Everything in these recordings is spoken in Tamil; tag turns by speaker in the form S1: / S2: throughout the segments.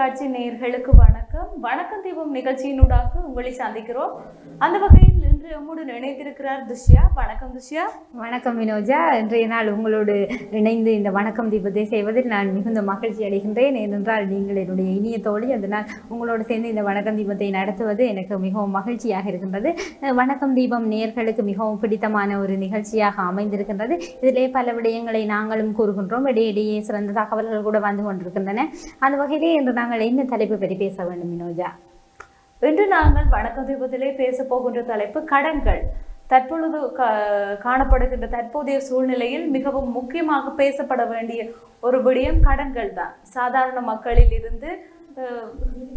S1: தொலைக்காட்சி நேயர்களுக்கு வணக்கம் வணக்கம் தீபம் நிகழ்ச்சியினூடாக உங்களை சந்திக்கிறோம் அந்த வகையில் இன்று எம்முடன் இணைந்திருக்கிறார் துஷ்யா வணக்கம் துஷ்யா
S2: வணக்கம் வினோஜா இன்றைய நாள் உங்களோடு இணைந்து இந்த வணக்கம் தீபத்தை செய்வதில் நான் மிகுந்த மகிழ்ச்சி அடைகின்றேன் ஏனென்றால் நீங்கள் என்னுடைய இனிய தோழி அதனால் உங்களோடு சேர்ந்து இந்த வணக்கம் தீபத்தை நடத்துவது எனக்கு மிகவும் மகிழ்ச்சியாக இருக்கின்றது அஹ் வணக்கம் தீபம் நேர்களுக்கு மிகவும் பிடித்தமான ஒரு நிகழ்ச்சியாக அமைந்திருக்கின்றது இதிலே பல விடயங்களை நாங்களும் கூறுகின்றோம் இடையிடையே சிறந்த தகவல்கள் கூட வந்து கொண்டிருக்கின்றன அந்த வகையிலே இன்று நாங்கள் என்ன தலைப்பு பற்றி பேச வேண்டும் வினோஜா
S1: இன்று நாங்கள் வணக்கம் தீபத்திலே பேச போகின்ற தலைப்பு கடன்கள் தற்பொழுது கா- காணப்படுகின்ற தற்போதைய சூழ்நிலையில் மிகவும் முக்கியமாக பேசப்பட வேண்டிய ஒரு விடயம் கடன்கள் தான் சாதாரண மக்களில் இருந்து அஹ்,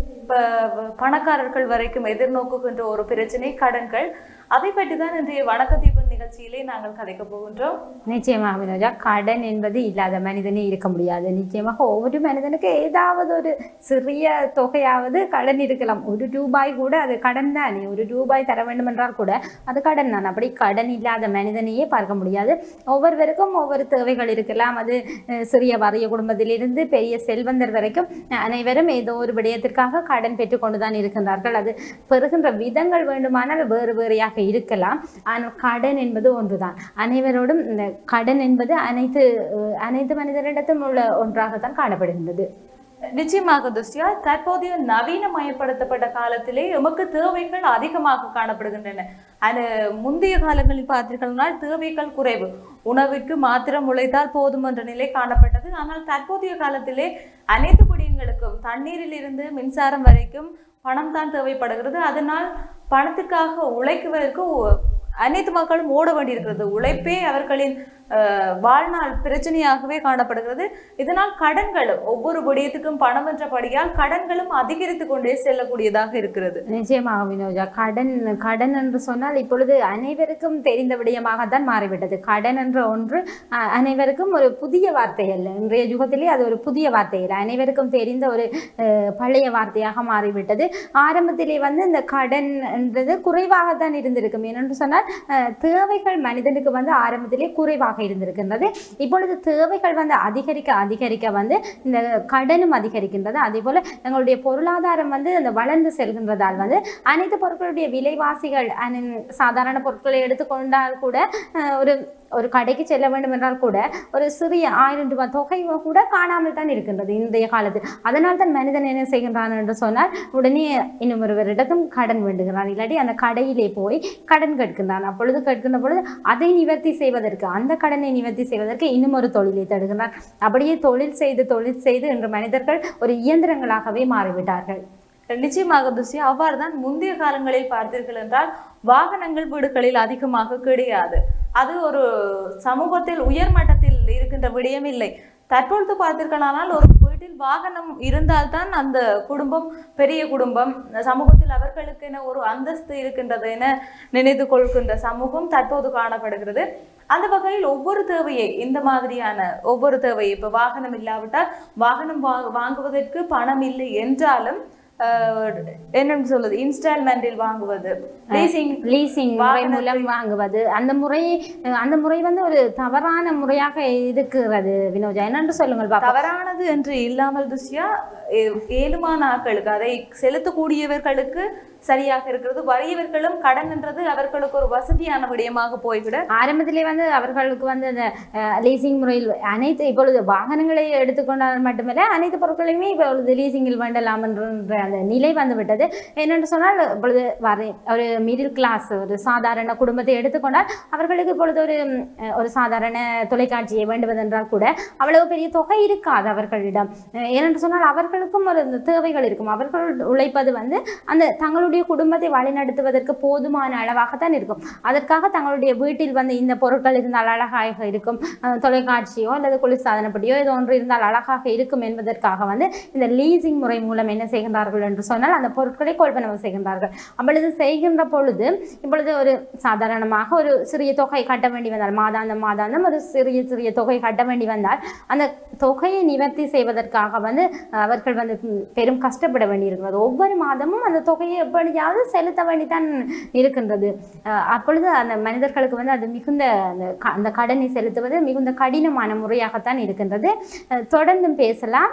S1: ப- பணக்காரர்கள் வரைக்கும் எதிர்நோக்குகின்ற ஒரு பிரச்சனை கடன்கள் அதை பற்றி தான் இன்றைய வணக்க தீபம் நிகழ்ச்சியிலே நாங்கள் கதைக்க போகின்றோம்
S2: நிச்சயமாக வினோஜா கடன் என்பது இல்லாத மனிதனே இருக்க முடியாது நிச்சயமாக ஒவ்வொரு மனிதனுக்கு ஏதாவது ஒரு சிறிய தொகையாவது கடன் இருக்கலாம் ஒரு ரூபாய் கூட அது கடன் தானே ஒரு ரூபாய் தர வேண்டும் என்றால் கூட அது கடன் தான் அப்படி கடன் இல்லாத மனிதனையே பார்க்க முடியாது ஒவ்வொருவருக்கும் ஒவ்வொரு தேவைகள் இருக்கலாம் அது அஹ், சிறிய வறிய குடும்பத்திலிருந்து பெரிய செல்வந்தர் வரைக்கும் அனைவரும் ஏதோ ஒரு விடயத்திற்காக கடன் பெற்றுக்கொண்டு தான் இருக்கின்றார்கள் அது பெறுகின்ற விதங்கள் வேண்டுமானால் வேறு வேறையாக இருக்கலாம் ஆனால் கடன் என்பது ஒன்றுதான் அனைவரோடும் இந்த கடன் என்பது அனைத்து அஹ், அனைத்து மனிதரிடத்தும் உள்ள ஒன்றாகத்தான் காணப்படுகின்றது
S1: நிச்சயமாக துஷ்யா தற்போதைய நவீனமயப்படுத்தப்பட்ட காலத்திலே எமக்கு தேவைகள் அதிகமாக காணப்படுகின்றன அது முந்தைய காலங்களில் பார்த்தீர்கள்னால் தேவைகள் குறைவு உணவிற்கு மாத்திரம் உழைத்தால் போதும் என்ற நிலை காணப்பட்டது ஆனால் தற்போதைய காலத்திலே அனைத்து குடியங்களுக்கும் தண்ணீரில் இருந்து மின்சாரம் வரைக்கும் பணம் தான் தேவைப்படுகிறது அதனால் பணத்துக்காக உழைக்குவதற்கு ஒ- அனைத்து மக்களும் ஓட வேண்டியிருக்கிறது உழைப்பே அவர்களின் அஹ், வாழ்நாள் பிரச்சனையாகவே காணப்படுகிறது இதனால் கடன்கள் ஒவ்வொரு விடயத்துக்கும் பணம் என்றபடியால் கடன்களும் அதிகரித்து கொண்டே செல்லக்கூடியதாக இருக்கிறது
S2: நிச்சயமாக வினோஜா கடன் கடன் என்று சொன்னால் இப்பொழுது அனைவருக்கும் தெரிந்த விடயமாகத்தான் மாறிவிட்டது கடன் என்ற ஒன்று அஹ், அனைவருக்கும் ஒரு புதிய வார்த்தை அல்ல இன்றைய யுகத்திலே அது ஒரு புதிய வார்த்தை இல்லை அனைவருக்கும் தெரிந்த ஒரு அஹ், பழைய வார்த்தையாக மாறிவிட்டது ஆரம்பத்திலே வந்து இந்த கடன் என்றது குறைவாகத்தான் இருந்திருக்கும் ஏனென்று சொன்னால் அஹ், தேவைகள் மனிதனுக்கு வந்து ஆரம்பத்திலே குறைவாக இருந்திருக்கின்றது இப்பொழுது தேவைகள் வந்து அதிகரிக்க அதிகரிக்க வந்து இந்த கடனும் அதிகரிக்கின்றது அதே போல எங்களுடைய பொருளாதாரம் வந்து அந்த வளர்ந்து செல்கின்றதால் வந்து அனைத்து பொருட்களுடைய விலைவாசிகள் அனு- சாதாரண பொருட்களை எடுத்துக்கொண்டால் கூட அஹ், ஒரு ஒரு கடைக்கு செல்ல வேண்டும் என்றால் கூட ஒரு சிறிய ஆயிரம் ரூபாய் தொகை கூட காணாமல் தான் இருக்கின்றது இன்றைய காலத்தில் அதனால் தான் மனிதன் என்ன செய்கின்றான் என்று சொன்னால் உடனே இன்னும் ஒருவரிடத்தும் கடன் வேண்டுகிறான் இல்லாட்டி அந்த கடையிலே போய் கடன் கேட்கின்றான் அப்பொழுது கேட்கின்ற பொழுது அதை நிவர்த்தி செய்வதற்கு அந்த கடனை நிவர்த்தி செய்வதற்கு இன்னும் ஒரு தொழிலை தேடுகின்றான் அப்படியே தொழில் செய்து தொழில் செய்து இன்று மனிதர்கள் ஒரு இயந்திரங்களாகவே மாறிவிட்டார்கள்
S1: நிச்சயமாக துஷ்யா அவ்வாறுதான் முந்தைய காலங்களில் பார்த்தீர்கள் என்றால் வாகனங்கள் வீடுகளில் அதிகமாக கிடையாது அது ஒரு சமூகத்தில் உயர் மட்டத்தில் இருக்கின்ற விடயம் இல்லை தற்பொழுது பார்த்தீர்களானால் ஒரு வீட்டில் வாகனம் இருந்தால்தான் அந்த குடும்பம் பெரிய குடும்பம் சமூகத்தில் அவர்களுக்கென ஒரு அந்தஸ்து இருக்கின்றது என நினைத்து கொள்கின்ற சமூகம் தற்போது காணப்படுகிறது அந்த வகையில் ஒவ்வொரு தேவையை இந்த மாதிரியான ஒவ்வொரு தேவையை இப்போ வாகனம் இல்லாவிட்டால் வாகனம் வா வாங்குவதற்கு பணம் இல்லை என்றாலும் ஆஹ், என்னன்னு சொல்லுது இன்ஸ்டால்மெண்டில் வாங்குவது லீசிங்
S2: லீசிங் முறை
S1: வாகனத்தை-
S2: மூலம் வாங்குவது அந்த முறை அஹ் அந்த முறை வந்து ஒரு தவறான முறையாக இருக்கிறது வினோஜா என்னென்று சொல்லுங்கள் பாப்பா
S1: தவறானது என்று இல்லாமல் துஷ்யா ஏ- ஏழுமான ஆட்களுக்கு அதை செலுத்தக்கூடியவர்களுக்கு சரியாக இருக்கிறது வறியவர்களும் கடன் என்றது அவர்களுக்கு ஒரு வசதியான விடயமாக போய்விட
S2: ஆரம்பத்திலே வந்து அவர்களுக்கு வந்து அந்த லீசிங் முறையில் அனைத்து இப்பொழுது வாகனங்களை எடுத்துக்கொண்டால் மட்டுமல்ல அனைத்து பொருட்களையுமே இப்பொழுது லீசிங்கில் வேண்டலாம் என்ற அந்த நிலை வந்து விட்டது என்னென்று சொன்னால் இப்பொழுது வரை ஒரு மிடில் கிளாஸ் ஒரு சாதாரண குடும்பத்தை எடுத்துக்கொண்டால் அவர்களுக்கு இப்பொழுது ஒரு ம், அஹ், ஒரு சாதாரண தொலைக்காட்சியை வேண்டுவதென்றால் கூட அவ்வளவு பெரிய தொகை இருக்காது அவர்களிடம் அஹ், ஏனென்று சொன்னால் அவர்களுக்கும் ஒரு இந்த தேவைகள் இருக்கும் அவர்கள் உழைப்பது வந்து அந்த தங்களுடைய குடும்பத்தை வழிநடத்துவதற்கு போதுமான அளவாகத்தான் இருக்கும் அதற்காக தங்களுடைய வீட்டில் வந்து இந்த பொருட்கள் இருந்தால் அழகாக இருக்கும் அஹ், தொலைக்காட்சியோ அல்லது குளிர்சாதனப்படியோ ஏதோ ஒன்று இருந்தால் அழகாக இருக்கும் என்பதற்காக வந்து இந்த லீசிங் முறை மூலம் என்ன செய்கின்றார்கள் என்று சொன்னால் அந்த பொருட்களை கொள்வனவு செய்கின்றார்கள் அப்பொழுது செய்கின்ற பொழுது இப்பொழுது ஒரு சாதாரணமாக ஒரு சிறிய தொகை கட்ட வேண்டி வந்தால் மாதாந்தம் மாதாந்தம் ஒரு சிறிய சிறிய தொகை கட்ட வேண்டி வந்தால் அந்த தொகையை நிவர்த்தி செய்வதற்காக வந்து அவர்கள் வந்து ம், பெரும் கஷ்டப்பட வேண்டியிருக்கிறது ஒவ்வொரு மாதமும் அந்த தொகையை எப்படியாவது செலுத்த வேண்டித்தான் இருக்கின்றது அஹ் அப்பொழுது அந்த மனிதர்களுக்கு வந்து அது மிகுந்த அந்த க- அந்த கடனை செலுத்துவது மிகுந்த கடினமான முறையாகத்தான் இருக்கின்றது அஹ் தொடர்ந்தும் பேசலாம்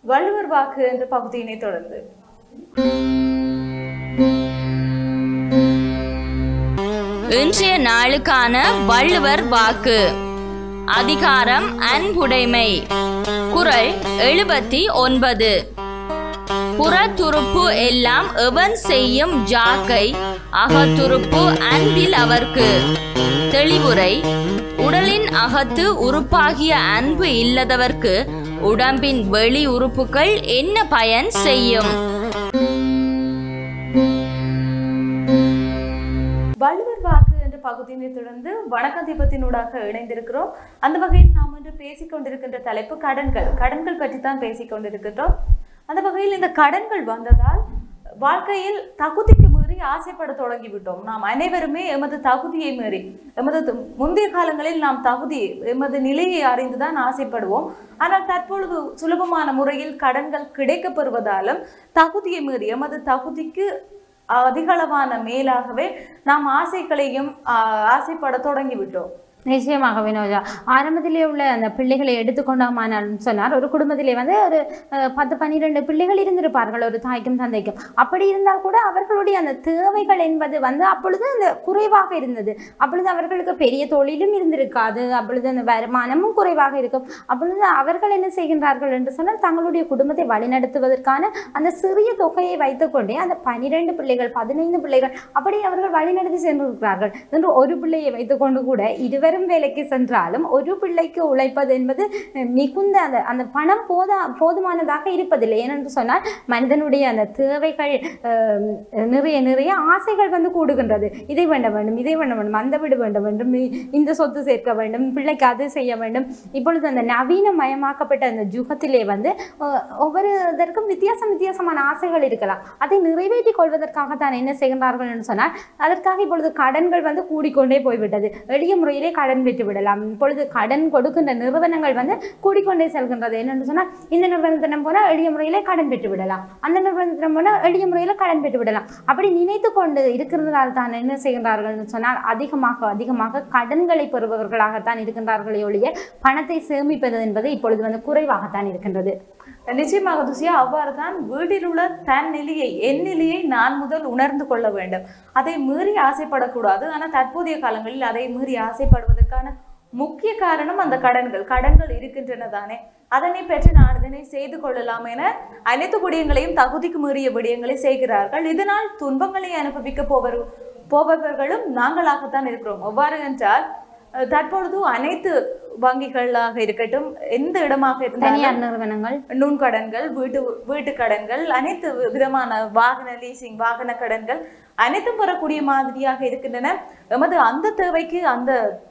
S1: வள்ளுவர் வாக்கு என்ற பகுதியினை தொடர்ந்து
S3: இன்றைய நாளுக்கான வள்ளுவர் வாக்கு அதிகாரம் அன்புடைமை குறள் எழுபத்தி ஒன்பது புறத்துறுப்பு எல்லாம் எவன் செய்யும் ஜாக்கை அகத்துறுப்பு அன்பில் அவர்க்கு தெளிவுரை உடலின் அகத்து உறுப்பாகிய அன்பு இல்லதவர்க்கு உடம்பின் வெளி உறுப்புகள் என்ன பயன் செய்யும்
S1: வள்ளுவர் வாக்கு என்ற பகுதியினை தொடர்ந்து வணக்க தீபத்தினூடாக இணைந்திருக்கிறோம் அந்த வகையில் நாம் இன்று பேசிக் கொண்டிருக்கின்ற தலைப்பு கடன்கள் கடன்கள் பற்றி தான் பேசிக் கொண்டிருக்கின்றோம் அந்த வகையில் இந்த கடன்கள் வந்ததால் வாழ்க்கையில் தகுதிக்கு மீறி ஆசைப்பட தொடங்கிவிட்டோம் நாம் அனைவருமே எமது தகுதியை மீறி எமது து- முந்தைய காலங்களில் நாம் தகுதி எமது நிலையை அறிந்துதான் ஆசைப்படுவோம் ஆனால் தற்பொழுது சுலபமான முறையில் கடன்கள் கிடைக்கப் பெறுவதாலும் தகுதியை மீறி எமது தகுதிக்கு அதிகளவான மேலாகவே நாம் ஆசைகளையும் ஆஹ், ஆசைப்பட தொடங்கிவிட்டோம்
S2: நிச்சயமாக வினோஜா ஆரம்பத்திலே உள்ள அந்த பிள்ளைகளை எடுத்துக்கொண்டோமானால் சொன்னார் ஒரு குடும்பத்திலே வந்து ஒரு அஹ், பத்து பன்னிரெண்டு பிள்ளைகள் இருந்திருப்பார்கள் ஒரு தாய்க்கும் தந்தைக்கும் அப்படி இருந்தால் கூட அவர்களுடைய அந்த தேவைகள் என்பது வந்து அப்பொழுது அந்த குறைவாக இருந்தது அப்பொழுது அவர்களுக்கு பெரிய தொழிலும் இருந்திருக்காது அப்பொழுது அந்த வருமானமும் குறைவாக இருக்கும் அப்பொழுது அவர்கள் என்ன செய்கின்றார்கள் என்று சொன்னால் தங்களுடைய குடும்பத்தை வழிநடத்துவதற்கான அந்த சிறிய தொகையை வைத்துக்கொண்டே அந்த பனிரெண்டு பிள்ளைகள் பதினைந்து பிள்ளைகள் அப்படி அவர்கள் வழிநடத்தி சென்றிருக்கிறார்கள் என்று ஒரு பிள்ளையை வைத்துக்கொண்டு கூட இருவரும் வேலைக்கு சென்றாலும் ஒரு பிள்ளைக்கு உழைப்பது என்பது அஹ், மிகுந்த அந்த அந்த பணம் போதா போதுமானதாக இருப்பதில்லை ஏனென்று சொன்னால் மனிதனுடைய அந்த தேவைகள் அஹ், நிறைய நிறைய ஆசைகள் வந்து கூடுகின்றது இதை வேண்ட வேண்டும் இதை வேண்ட வேண்டும் அந்த வீடு வேண்ட வேண்டும் இ- இந்த சொத்து சேர்க்க வேண்டும் பிள்ளைக்கு அது செய்ய வேண்டும் இப்பொழுது அந்த நவீனமயமாக்கப்பட்ட அந்த யுகத்திலே வந்து அஹ், ஒவ்வொருதற்கும் வித்தியாசம் வித்தியாசமான ஆசைகள் இருக்கலாம் அதை நிறைவேற்றிக் கொள்வதற்காக தான் என்ன செய்கின்றார்கள் என்று சொன்னால் அதற்காக இப்பொழுது கடன்கள் வந்து கூடிக்கொண்டே போய்விட்டது எளிய முறையிலே கடன் பெற்று விடலாம் இப்பொழுது கடன் கொடுக்கின்ற நிறுவனங்கள் வந்து கூடிக்கொண்டே செல்கின்றது என்னென்னு சொன்னால் இந்த நிறுவனத்திடம் போனால் எளிய முறையிலே கடன் பெற்று விடலாம் அந்த நிறுவனத்திடம் போனால் எளிய முறையில் கடன் பெற்று விடலாம் அப்படி நினைத்து கொண்டு இருக்கிறதால் தான் என்ன செய்கின்றார்கள் என்று சொன்னால் அதிகமாக அதிகமாக கடன்களை பெறுபவர்களாகத்தான் இருக்கின்றார்களே ஒழிய பணத்தை சேமிப்பது என்பது இப்பொழுது வந்து குறைவாகத்தான் இருக்கின்றது
S1: நிச்சயமாக துசியா அவ்வாறு தான் வீட்டில் உள்ள தன் நிலையை என் நிலையை நான் முதல் உணர்ந்து கொள்ள வேண்டும் அதை மீறி ஆசைப்படக்கூடாது ஆனால் தற்போதைய காலங்களில் அதை மீறி ஆசைப்படுவதற்கான முக்கிய காரணம் அந்த கடன்கள் கடன்கள் இருக்கின்றன தானே அதனை பெற்று நான் இதனை செய்து கொள்ளலாம் என அனைத்து விடயங்களையும் தகுதிக்கு மீறிய விடயங்களை செய்கிறார்கள் இதனால் துன்பங்களை அனுபவிக்க போவர் போபவர்களும் நாங்களாகத்தான் இருக்கிறோம் எவ்வாறு என்றால் அஹ், தற்பொழுது அனைத்து வங்கிகளாக இருக்கட்டும் எந்த இடமாக இருந்தாலும்
S2: தனியார் நிறுவனங்கள்
S1: நுண்கடன்கள் வீட்டு வீட்டு கடன்கள் அனைத்து வி- விதமான வாகன லீசிங் வாகன கடன்கள் அனைத்தும் பெறக்கூடிய மாதிரியாக இருக்கின்றன எமது அந்த தேவைக்கு அந்த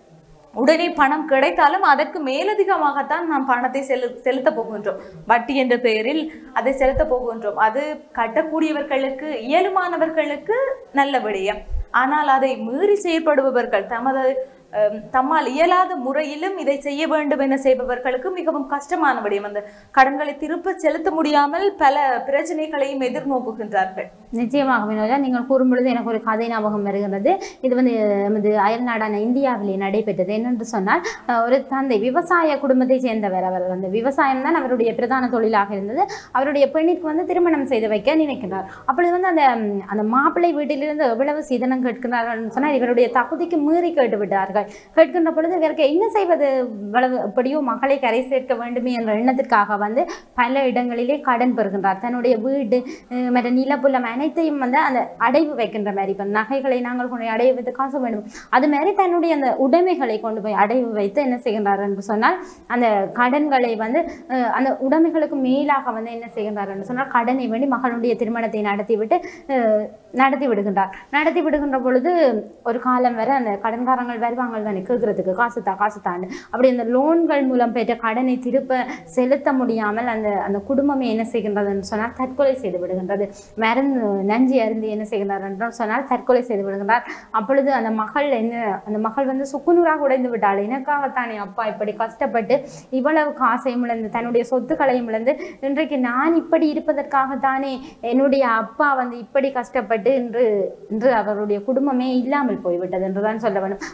S1: உடனே பணம் கிடைத்தாலும் அதற்கு மேலதிகமாகத்தான் நாம் பணத்தை செலு செலுத்த போகின்றோம் வட்டி என்ற பெயரில் அதை செலுத்த போகின்றோம் அது கட்டக்கூடியவர்களுக்கு இயலுமானவர்களுக்கு நல்ல விடயம் ஆனால் அதை மீறி செயற்படுபவர்கள் தமது அஹ், தம்மால் இயலாத முறையிலும் இதை செய்ய வேண்டும் என செய்பவர்களுக்கு மிகவும் கஷ்டமான விடயம் அந்த கடன்களை திருப்ப செலுத்த முடியாமல் பல பிரச்சனைகளையும் எதிர்நோக்குகின்றார்கள்
S2: நிச்சயமாக வினோதா நீங்கள் கூறும்பொழுது எனக்கு ஒரு கதை ஞாபகம் வருகிறது இது வந்து நமது அயல் நாடான இந்தியாவிலே நடைபெற்றது என்னென்று சொன்னால் அஹ், ஒரு தந்தை விவசாய குடும்பத்தை சேர்ந்தவர் அவர் வந்து விவசாயம் தான் அவருடைய பிரதான தொழிலாக இருந்தது அவருடைய பெண்ணிற்கு வந்து திருமணம் செய்து வைக்க நினைக்கிறார் அப்பொழுது வந்து அந்த ம், அந்த மாப்பிள்ளை வீட்டிலிருந்து எவ்வளவு சீதனம் கேட்கிறார்கள் சொன்னால் இவருடைய தகுதிக்கு மீறி கேட்டு விட்டார்கள் கேட்கின்ற பொழுது இவருக்கு என்ன செய்வது இவ்வளவு எப்படியோ மகளை கரை சேர்க்க வேண்டுமே என்ற எண்ணத்திற்காக வந்து பல இடங்களிலே கடன் பெறுகின்றார் தன்னுடைய வீடு அஹ், மற்ற நிலப்புலம் அனைத்தையும் வந்து அந்த அடைவு வைக்கின்ற மாதிரி இப்போ நகைகளை நாங்கள் கொண்டு போய் அடைவு வைத்து காசு வேண்டும் அது மாதிரி தன்னுடைய அந்த உடைமைகளை கொண்டு போய் அடைவு வைத்து என்ன செய்கின்றார் என்று சொன்னால் அந்த கடன்களை வந்து அஹ், அந்த உடைமைகளுக்கு மேலாக வந்து என்ன செய்கின்றார் என்று சொன்னால் கடனை வேண்டி மகளுடைய திருமணத்தை நடத்திவிட்டு அஹ், நடத்தி விடுகின்றார் நடத்தி விடுகின்ற பொழுது ஒரு காலம் வரை அந்த கடன்காரங்கள் வருவாங்க தானே கேட்கறதுக்கு காசு தா காசு தாண்டு அப்படி அந்த லோன்கள் மூலம் பெற்ற கடனை திருப்ப செலுத்த முடியாமல் அந்த அந்த குடும்பமே என்ன செய்கின்றதுன்னு சொன்னால் தற்கொலை செய்து விடுகின்றது மருந்து நஞ்சு அருந்தி என்ன செய்கின்றார் என்று சொன்னால் தற்கொலை செய்து விடுகின்றார் அப்பொழுது அந்த மகள் என்ன அந்த மகள் வந்து சுக்குநூறாக உடைந்து விட்டாள் எனக்காகத்தானே அப்பா இப்படி கஷ்டப்பட்டு இவ்வளவு காசையும் இழந்து தன்னுடைய சொத்துக்களையும் இழந்து இன்றைக்கு நான் இப்படி இருப்பதற்காகத்தானே என்னுடைய அப்பா வந்து இப்படி கஷ்டப்பட்டு இன்று இன்று அவருடைய குடும்பமே இல்லாமல் போய்விட்டது என்றுதான் சொல்ல வேண்டும் அதனால்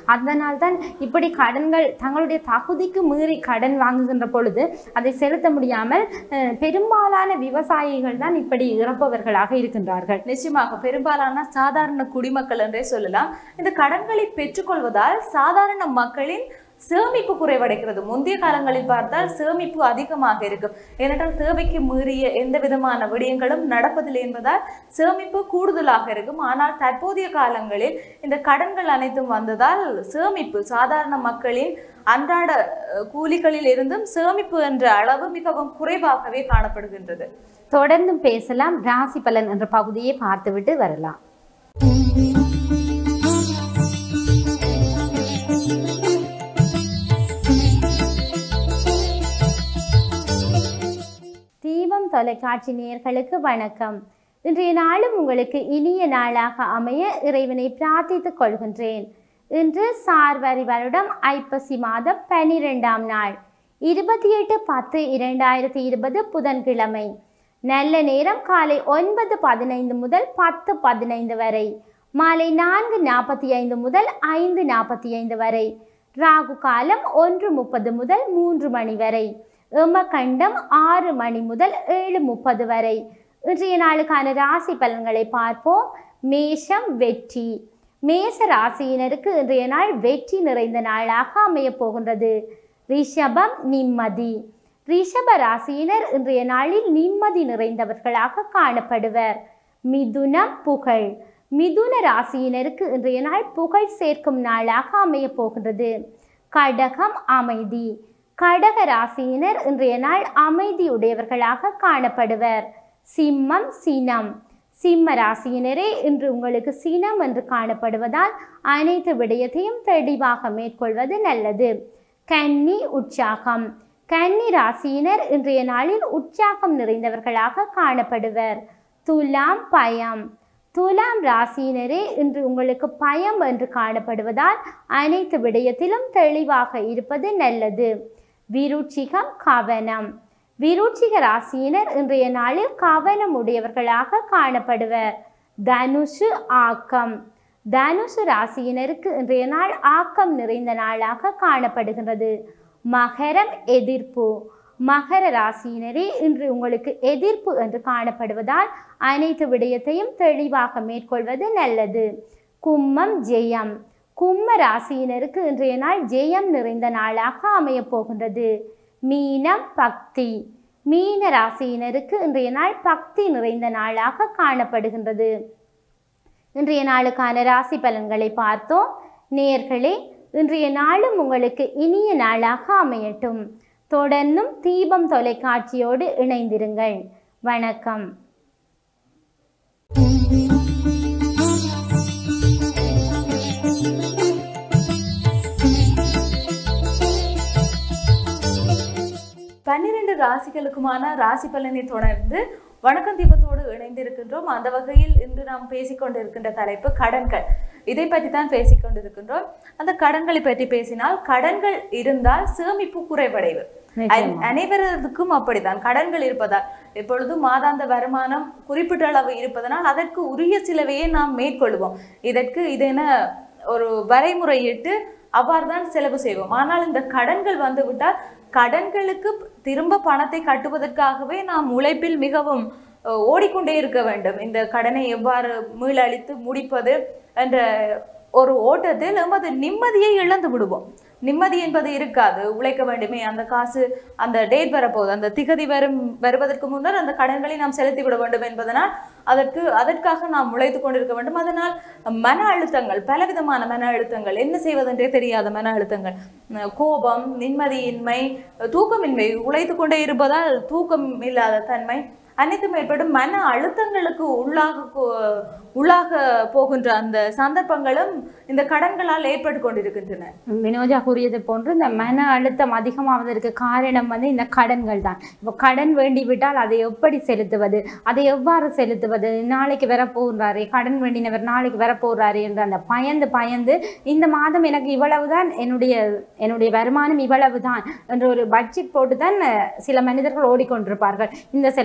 S2: அதனால்தான் இப்படி கடன்கள் தங்களுடைய தகுதிக்கு மீறி கடன் வாங்குகின்ற பொழுது அதை செலுத்த முடியாமல் அஹ், பெரும்பாலான விவசாயிகள் தான் இப்படி இறப்பவர்களாக இருக்கின்றார்கள்
S1: நிச்சயமாக பெரும்பாலான சாதாரண குடிமக்கள் என்றே சொல்லலாம் இந்த கடன்களை பெற்றுக்கொள்வதால் சாதாரண மக்களின் சேமிப்பு குறைவடைகிறது முந்தைய காலங்களில் பார்த்தால் சேமிப்பு அதிகமாக இருக்கும் ஏனென்றால் தேவைக்கு மீறிய எந்த விதமான விடயங்களும் நடப்பதில்லை என்பதால் சேமிப்பு கூடுதலாக இருக்கும் ஆனால் தற்போதைய காலங்களில் இந்த கடன்கள் அனைத்தும் வந்ததால் சேமிப்பு சாதாரண மக்களின் அன்றாட அஹ், கூலிகளில் இருந்தும் சேமிப்பு என்ற அளவு மிகவும் குறைவாகவே காணப்படுகின்றது
S2: தொடர்ந்தும் பேசலாம் ராசி பலன் என்ற பகுதியை பார்த்துவிட்டு வரலாம் தீபம் தொலைக்காட்சி நேயர்களுக்கு வணக்கம் இன்றைய நாளும் உங்களுக்கு இனிய நாளாக அமைய இறைவனை பிரார்த்தித்துக் கொள்கின்றேன் இன்று சார்வரி வருடம் ஐப்பசி மாதம் பனிரெண்டாம் நாள் இருபத்தி எட்டு பத்து இரண்டாயிரத்தி இருபது புதன்கிழமை நல்ல நேரம் காலை ஒன்பது பதினைந்து முதல் பத்து பதினைந்து வரை மாலை நான்கு நாற்பத்தி ஐந்து முதல் ஐந்து நாற்பத்தி ஐந்து வரை ராகு காலம் ஒன்று முப்பது முதல் மூன்று மணி வரை எமகண்டம் ஆறு மணி முதல் ஏழு முப்பது வரை இன்றைய நாளுக்கான ராசி பலன்களை பார்ப்போம் மேஷம் வெற்றி மேச ராசியினருக்கு இன்றைய நாள் வெற்றி நிறைந்த நாளாக அமையப் போகின்றது ரிஷபம் நிம்மதி ரிஷப ராசியினர் இன்றைய நாளில் நிம்மதி நிறைந்தவர்களாக காணப்படுவர் மிதுனம் புகழ் மிதுன ராசியினருக்கு இன்றைய நாள் புகழ் சேர்க்கும் நாளாக அமையப் போகின்றது கடகம் அமைதி கடக ராசியினர் இன்றைய நாள் அமைதியுடையவர்களாக காணப்படுவர் சிம்மம் சினம் சிம்ம ராசியினரே இன்று உங்களுக்கு சினம் என்று காணப்படுவதால் அனைத்து விடயத்தையும் தெளிவாக மேற்கொள்வது நல்லது கன்னி உற்சாகம் கன்னி ராசியினர் இன்றைய நாளில் உற்சாகம் நிறைந்தவர்களாக காணப்படுவர் துலாம் பயம் துலாம் ராசியினரே இன்று உங்களுக்கு பயம் என்று காணப்படுவதால் அனைத்து விடயத்திலும் தெளிவாக இருப்பது நல்லது விருட்சிகம் கவனம் விருட்சிக ராசியினர் இன்றைய நாளில் கவனம் உடையவர்களாக காணப்படுவர் தனுஷு ஆக்கம் தனுசு ராசியினருக்கு இன்றைய நாள் ஆக்கம் நிறைந்த நாளாக காணப்படுகின்றது மகரம் எதிர்ப்பு மகர ராசியினரே இன்று உங்களுக்கு எதிர்ப்பு என்று காணப்படுவதால் அனைத்து விடயத்தையும் தெளிவாக மேற்கொள்வது நல்லது கும்மம் ஜெயம் கும்ம ராசியினருக்கு இன்றைய நாள் ஜெயம் நிறைந்த நாளாக அமையப் போகின்றது மீனம் பக்தி மீன ராசியினருக்கு இன்றைய நாள் பக்தி நிறைந்த நாளாக காணப்படுகின்றது இன்றைய நாளுக்கான ராசி பலன்களை பார்த்தோம் நேயர்களே இன்றைய நாளும் உங்களுக்கு இனிய நாளாக அமையட்டும் தொடர்ந்தும் தீபம் தொலைக்காட்சியோடு இணைந்திருங்கள் வணக்கம்
S1: பன்னிரண்டு ராசிகளுக்குமான ராசி பலனை தொடர்ந்து வணக்கம் தீபத்தோடு இணைந்திருக்கின்றோம் அந்த வகையில் இன்று நாம் பேசிக்கொண்டிருக்கின்ற தலைப்பு கடன்கள் இதை பற்றி தான் பேசிக்கொண்டிருக்கின்றோம் அந்த கடன்களை பற்றி பேசினால் கடன்கள் இருந்தால் சேமிப்பு குறைவடைவு அனை- அனைவருக்கும் அப்படித்தான் கடன்கள் இருப்பதால் எப்பொழுதும் மாதாந்த வருமானம் குறிப்பிட்ட அளவு இருப்பதனால் அதற்கு உரிய சிலவையே நாம் மேற்கொள்வோம் இதற்கு இதென ஒரு வரைமுறையிட்டு அவ்வாறு தான் செலவு செய்வோம் ஆனால் இந்த கடன்கள் வந்து விட்டால் கடன்களுக்கு திரும்ப பணத்தை கட்டுவதற்காகவே நாம் உழைப்பில் மிகவும் அஹ், ஓடிக்கொண்டே இருக்க வேண்டும் இந்த கடனை எவ்வாறு மீளழித்து முடிப்பது என்ற ஒரு ஓட்டத்தில் எமது நிம்மதியை இழந்து விடுவோம் நிம்மதி என்பது இருக்காது உழைக்க வேண்டுமே அந்த காசு அந்த டேட் வரப்போகுது அந்த திகதி வரும் வருவதற்கு முன்னர் அந்த கடன்களை நாம் செலுத்தி விட வேண்டும் என்பதனால் அதற்கு அதற்காக நாம் உழைத்து கொண்டிருக்க வேண்டும் அதனால் மன அழுத்தங்கள் பலவிதமான மன அழுத்தங்கள் என்ன செய்வதென்றே தெரியாத மன அழுத்தங்கள் அஹ் கோபம் நிம்மதியின்மை தூக்கமின்மை உழைத்து கொண்டே இருப்பதால் தூக்கம் இல்லாத தன்மை அனைத்தும் ஏற்படும் மன அழுத்தங்களுக்கு உள்ளாக கொ- உள்ளாக போகின்ற அந்த சந்தர்ப்பங்களும் இந்த கடன்களால் ஏற்பட்டு கொண்டிருக்கின்றன
S2: வினோஜா கூறியது போன்று இந்த மன அழுத்தம் அதிகமாவதற்கு காரணம் வந்து இந்த கடன்கள் தான் இப்போ கடன் வேண்டி விட்டால் அதை எப்படி செலுத்துவது அதை எவ்வாறு செலுத்துவது நாளைக்கு வர போகிறாரே கடன் வேண்டினவர் நாளைக்கு வர போகிறாரே என்று அந்த பயந்து பயந்து இந்த மாதம் எனக்கு இவ்வளவுதான் என்னுடைய என்னுடைய வருமானம் இவ்வளவு தான் என்ற ஒரு பட்ஜெட் போட்டு தான் அஹ், சில மனிதர்கள் ஓடிக்கொண்டிருப்பார்கள் இந்த செலவு இந்த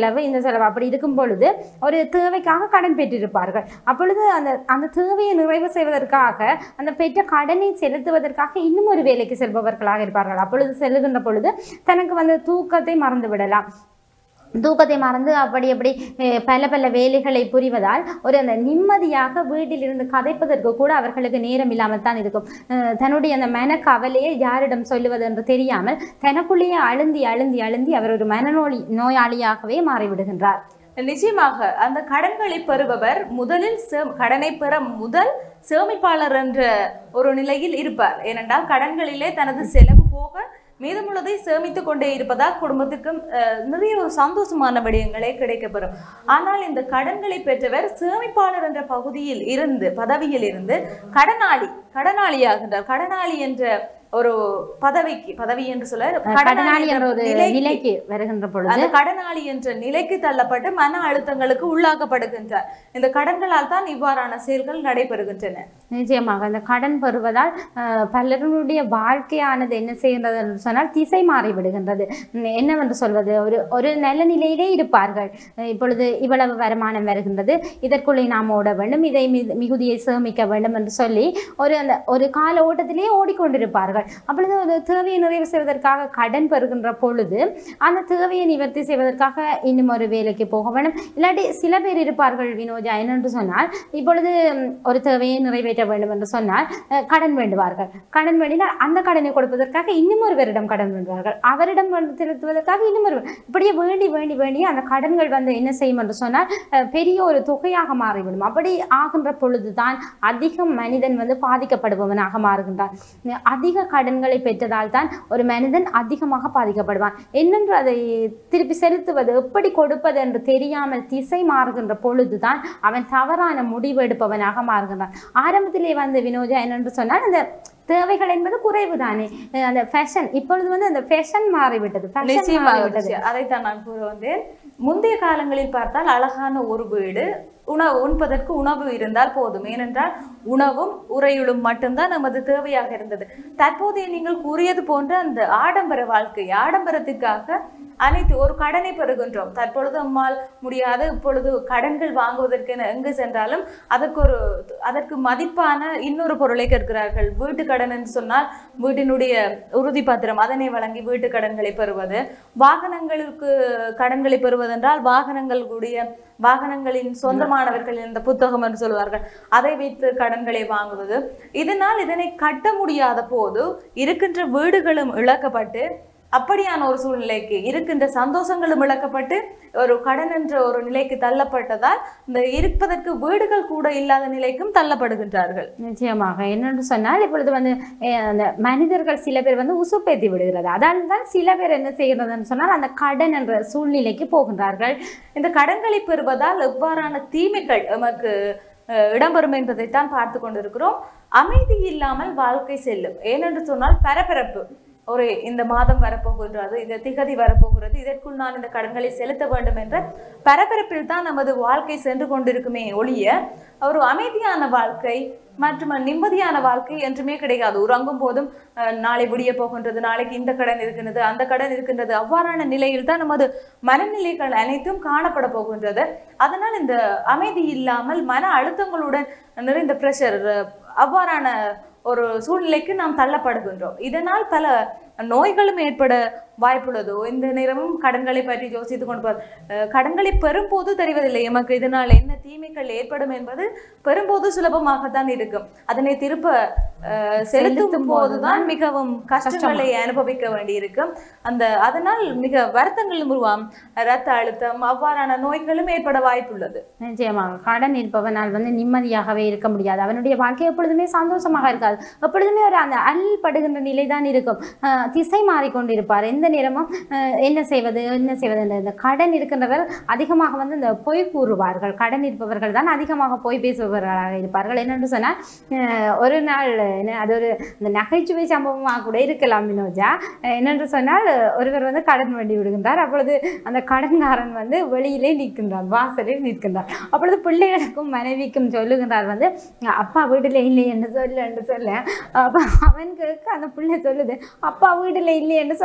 S2: செலவு அப்படி இருக்கும் பொழுது ஒரு தேவைக்காக கடன் பெற்றிருப்பார்கள் அப்பொழுது அந்த அந்த தேவையை நிறைவு செய்வதற்காக அந்த பெற்ற கடனை செலுத்துவதற்காக இன்னும் ஒரு வேலைக்கு செல்பவர்களாக இருப்பார்கள் அப்பொழுது செல்லுகின்ற பொழுது தனக்கு வந்து தூக்கத்தை மறந்து விடலாம் தூக்கத்தை மறந்து அப்படி அப்படி அஹ், பல பல வேலைகளை புரிவதால் ஒரு அந்த நிம்மதியாக வீட்டிலிருந்து கதைப்பதற்கு கூட அவர்களுக்கு நேரம் இல்லாமல் தான் இருக்கும் அஹ், தன்னுடைய அந்த மன கவலையை யாரிடம் சொல்லுவது என்று தெரியாமல் தனக்குள்ளேயே அழுந்தி அழுந்தி அழுந்தி அவர் ஒரு மனநோய் நோயாளியாகவே மாறிவிடுகின்றார்
S1: நிச்சயமாக அந்த கடன்களை பெறுபவர் முதலில் சே- கடனை பெற முதல் சேமிப்பாளர் என்ற ஒரு நிலையில் இருப்பார் ஏனென்றால் கடன்களிலே தனது செலவு போக மீதமுள்ளதை சேமித்துக் கொண்டே இருப்பதால் குடும்பத்துக்கும் அஹ், நிறைய ஒரு சந்தோஷமான விடயங்களே கிடைக்கப்பெறும் ஆனால் இந்த கடன்களை பெற்றவர் சேமிப்பாளர் என்ற பகுதியில் இருந்து பதவியில் இருந்து கடனாளி கடனாளியாகின்றார் கடனாளி என்ற ஒரு பதவிக்கு பதவி என்று சொல்ல
S2: கடனாளி என்ற ஒரு
S1: நிலைக்கு
S2: நிலைக்கு வருகின்ற பொழுது
S1: அந்த கடனாளி என்ற நிலைக்கு தள்ளப்பட்டு மன அழுத்தங்களுக்கு உள்ளாக்கப்படுகின்றார் இந்த கடன்களால் தான் இவ்வாறான செயல்கள் நடைபெறுகின்றன
S2: நிச்சயமாக இந்த கடன் பெறுவதால் அஹ், பலருடைய வாழ்க்கையானது என்ன செய்கின்றது என்று சொன்னால் திசை மாறி விடுகின்றது உம், என்னவென்று சொல்வது ஒரு ஒரு நல்ல நிலையிலே இருப்பார்கள் அஹ், இப்பொழுது இவ்வளவு வருமானம் வருகின்றது இதற்குள்ளே நாம் ஓட வேண்டும் இதை மிகு- மிகுதியை சேமிக்க வேண்டும் என்று சொல்லி ஒரு அந்த ஒரு கால ஓட்டத்திலே ஓடிக்கொண்டிருப்பார்கள் அப்பொழுது ஒரு தேவையை நிறைவு செய்வதற்காக கடன் பெறுகின்ற பொழுது அந்த தேவையை நிவர்த்தி செய்வதற்காக இன்னும் ஒரு வேலைக்கு போக வேண்டும் இல்லாட்டி சில பேர் இருப்பார்கள் வினோஜா என்னென்று சொன்னால் இப்பொழுது ம், ஒரு தேவையை நிறைவேற்ற வேண்டும் என்று சொன்னால் அஹ், கடன் வேண்டுவார்கள் கடன் வேண்டினால் அந்த கடனை கொடுப்பதற்காக இன்னும் ஒருவரிடம் கடன் வேண்டுவார்கள் அவரிடம் வந்து செலுத்துவதற்காக இன்னும் ஒரு இப்படியே வேண்டி வேண்டி வேண்டி அந்த கடன்கள் வந்து என்ன செய்யும் என்று சொன்னால் அஹ், பெரிய ஒரு தொகையாக மாறிவிடும் அப்படி ஆகின்ற பொழுதுதான் அதிகம் மனிதன் வந்து பாதிக்கப்படுபவனாக மாறுகின்றான் அஹ், அதிக கடன்களை பெற்றதால் தான் ஒரு மனிதன் அதிகமாக பாதிக்கப்படுவான் என்னென்று அதை திருப்பி செலுத்துவது எப்படி கொடுப்பது என்று தெரியாமல் திசை மாறுகின்ற பொழுதுதான் அவன் தவறான முடிவு எடுப்பவனாக மாறுகின்றான் ஆரம்பத்திலே வந்து வினோஜா என்னென்று சொன்னால் அந்த தேவைகள் என்பது குறைவு தானே அஹ் அந்த ஃபேஷன் இப்பொழுது வந்து அந்த ஃபேஷன் மாறிவிட்டது ஃபேஷன்
S1: நிச்சயமாக
S2: மாறிவிட்டது
S1: நிச்சயம். அதைத்தான் நான் கூற வந்தேன் முந்தைய காலங்களில் பார்த்தால் அழகான ஒரு வீடு உணவு உண்பதற்கு உணவு இருந்தால் போதும் ஏனென்றால் உணவும் உறையுளும் மட்டும்தான் நமது தேவையாக இருந்தது தற்போதைய நீங்கள் கூறியது போன்ற அந்த ஆடம்பர வாழ்க்கை ஆடம்பரத்திற்காக அனைத்து ஒரு கடனை பெறுகின்றோம் தற்பொழுது நம்மால் முடியாது இப்பொழுது கடன்கள் வாங்குவதற்கென எங்கு சென்றாலும் அதற்கு ஒரு அதற்கு மதிப்பான இன்னொரு பொருளை கேட்கிறார்கள் வீட்டு கடன் என்று சொன்னால் வீட்டினுடைய உறுதி பத்திரம் அதனை வழங்கி வீட்டு கடன்களை பெறுவது வாகனங்களுக்கு கடன்களை பெறுவதென்றால் வாகனங்களுடைய வாகனங்களின் சொந்தமானவர்கள் இந்த புத்தகம் என்று சொல்வார்கள் அதை வைத்து கடன்களை வாங்குவது இதனால் இதனை கட்ட முடியாத போது இருக்கின்ற வீடுகளும் இழக்கப்பட்டு அப்படியான ஒரு சூழ்நிலைக்கு இருக்கின்ற சந்தோஷங்களும் இழக்கப்பட்டு ஒரு கடன் என்ற ஒரு நிலைக்கு தள்ளப்பட்டதால் இந்த இருப்பதற்கு வீடுகள் கூட இல்லாத நிலைக்கும் தள்ளப்படுகின்றார்கள்
S2: நிச்சயமாக என்னென்று சொன்னால் இப்பொழுது வந்து அஹ், அந்த மனிதர்கள் சில பேர் வந்து உசுப்பேத்தி விடுகிறது அதால் தான் சில பேர் என்ன செய்கிறதுன்னு சொன்னால் அந்த கடன் என்ற சூழ்நிலைக்கு போகின்றார்கள்
S1: இந்த கடன்களை பெறுவதால் எவ்வாறான தீமைகள் நமக்கு அஹ், இடம்பெறும் என்பதைத்தான் பார்த்து கொண்டிருக்கிறோம் அமைதி இல்லாமல் வாழ்க்கை செல்லும் ஏனென்று சொன்னால் பரபரப்பு ஒரு இந்த மாதம் வரப்போகின்றது இந்த திகதி வரப்போகிறது இதற்குள் நான் இந்த கடன்களை செலுத்த வேண்டும் என்ற பரபரப்பில் தான் நமது வாழ்க்கை சென்று கொண்டிருக்குமே ஒழிய ஒரு அமைதியான வாழ்க்கை மற்றும் நிம்மதியான வாழ்க்கை என்றுமே கிடைக்காது உறங்கும் போதும் அஹ், நாளை விடிய போகின்றது நாளைக்கு இந்த கடன் இருக்கின்றது அந்த கடன் இருக்கின்றது அவ்வாறான நிலையில் தான் நமது மனநிலைகள் அனைத்தும் காணப்பட போகின்றது அதனால் இந்த அமைதி இல்லாமல் மன அழுத்தங்களுடன் நிறைந்த ப்ரெஷர் அவ்வாறான ஒரு சூழ்நிலைக்கு நாம் தள்ளப்படுகின்றோம் இதனால் பல நோய்களும் ஏற்பட வாய்ப்புள்ளதோ இந்த நேரமும் கடன்களை பற்றி யோசித்துக் கொண்டு பா- அஹ் கடன்களை பெறும்போது தெரிவதில்லை எமக்கு இதனால் என்ன தீமைகள் ஏற்படும் என்பது பெறும்போது சுலபமாகத்தான் இருக்கும் அதனை திருப்ப அஹ், செலுத்தும் போதுதான் மிகவும் கஷ்டங்களை அனுபவிக்க வேண்டியிருக்கும் அந்த அதனால் மிக வருத்தங்களும் உருவாம் இரத்த அழுத்தம் அவ்வாறான நோய்களும் ஏற்பட வாய்ப்புள்ளது
S2: நிச்சயமாக கடன் இருப்பவனால் வந்து நிம்மதியாகவே இருக்க முடியாது அவனுடைய வாழ்க்கை எப்பொழுதுமே சந்தோஷமாக இருக்காது எப்பொழுதுமே ஒரு அந்த அல்படுகின்ற நிலை தான் இருக்கும் அஹ் திசை மாறிக்கொண்டிருப்பார் எந்த நேரமும் அஹ் என்ன செய்வது என்ன செய்வது என்ற இந்த கடன் இருக்கின்றவர் அதிகமாக வந்து இந்த பொய் கூறுவார்கள் கடன் இருப்பவர்கள் தான் அதிகமாக பொய் பேசுபவர்களாக இருப்பார்கள் என்னென்று சொன்னால் அஹ் ஒரு நாள் என்ன அது ஒரு இந்த நகைச்சுவை சம்பவமாக கூட இருக்கலாம் வினோஜா அஹ் என்னென்று சொன்னால் ஒருவர் வந்து கடன் வேண்டி விடுகின்றார் அப்பொழுது அந்த கடன்காரன் வந்து வெளியிலே நிற்கின்றான் வாசலில் நிற்கின்றான் அப்பொழுது பிள்ளைகளுக்கும் மனைவிக்கும் சொல்லுகின்றார் வந்து அப்பா வீட்டில் இல்லை என்று சொல்லு என்று சொல்ல அப்போ அவன் கேட்க அந்த பிள்ளை சொல்லுது அப்பா வீட்டில் இல்லை என்று சொல்ல சொல்ல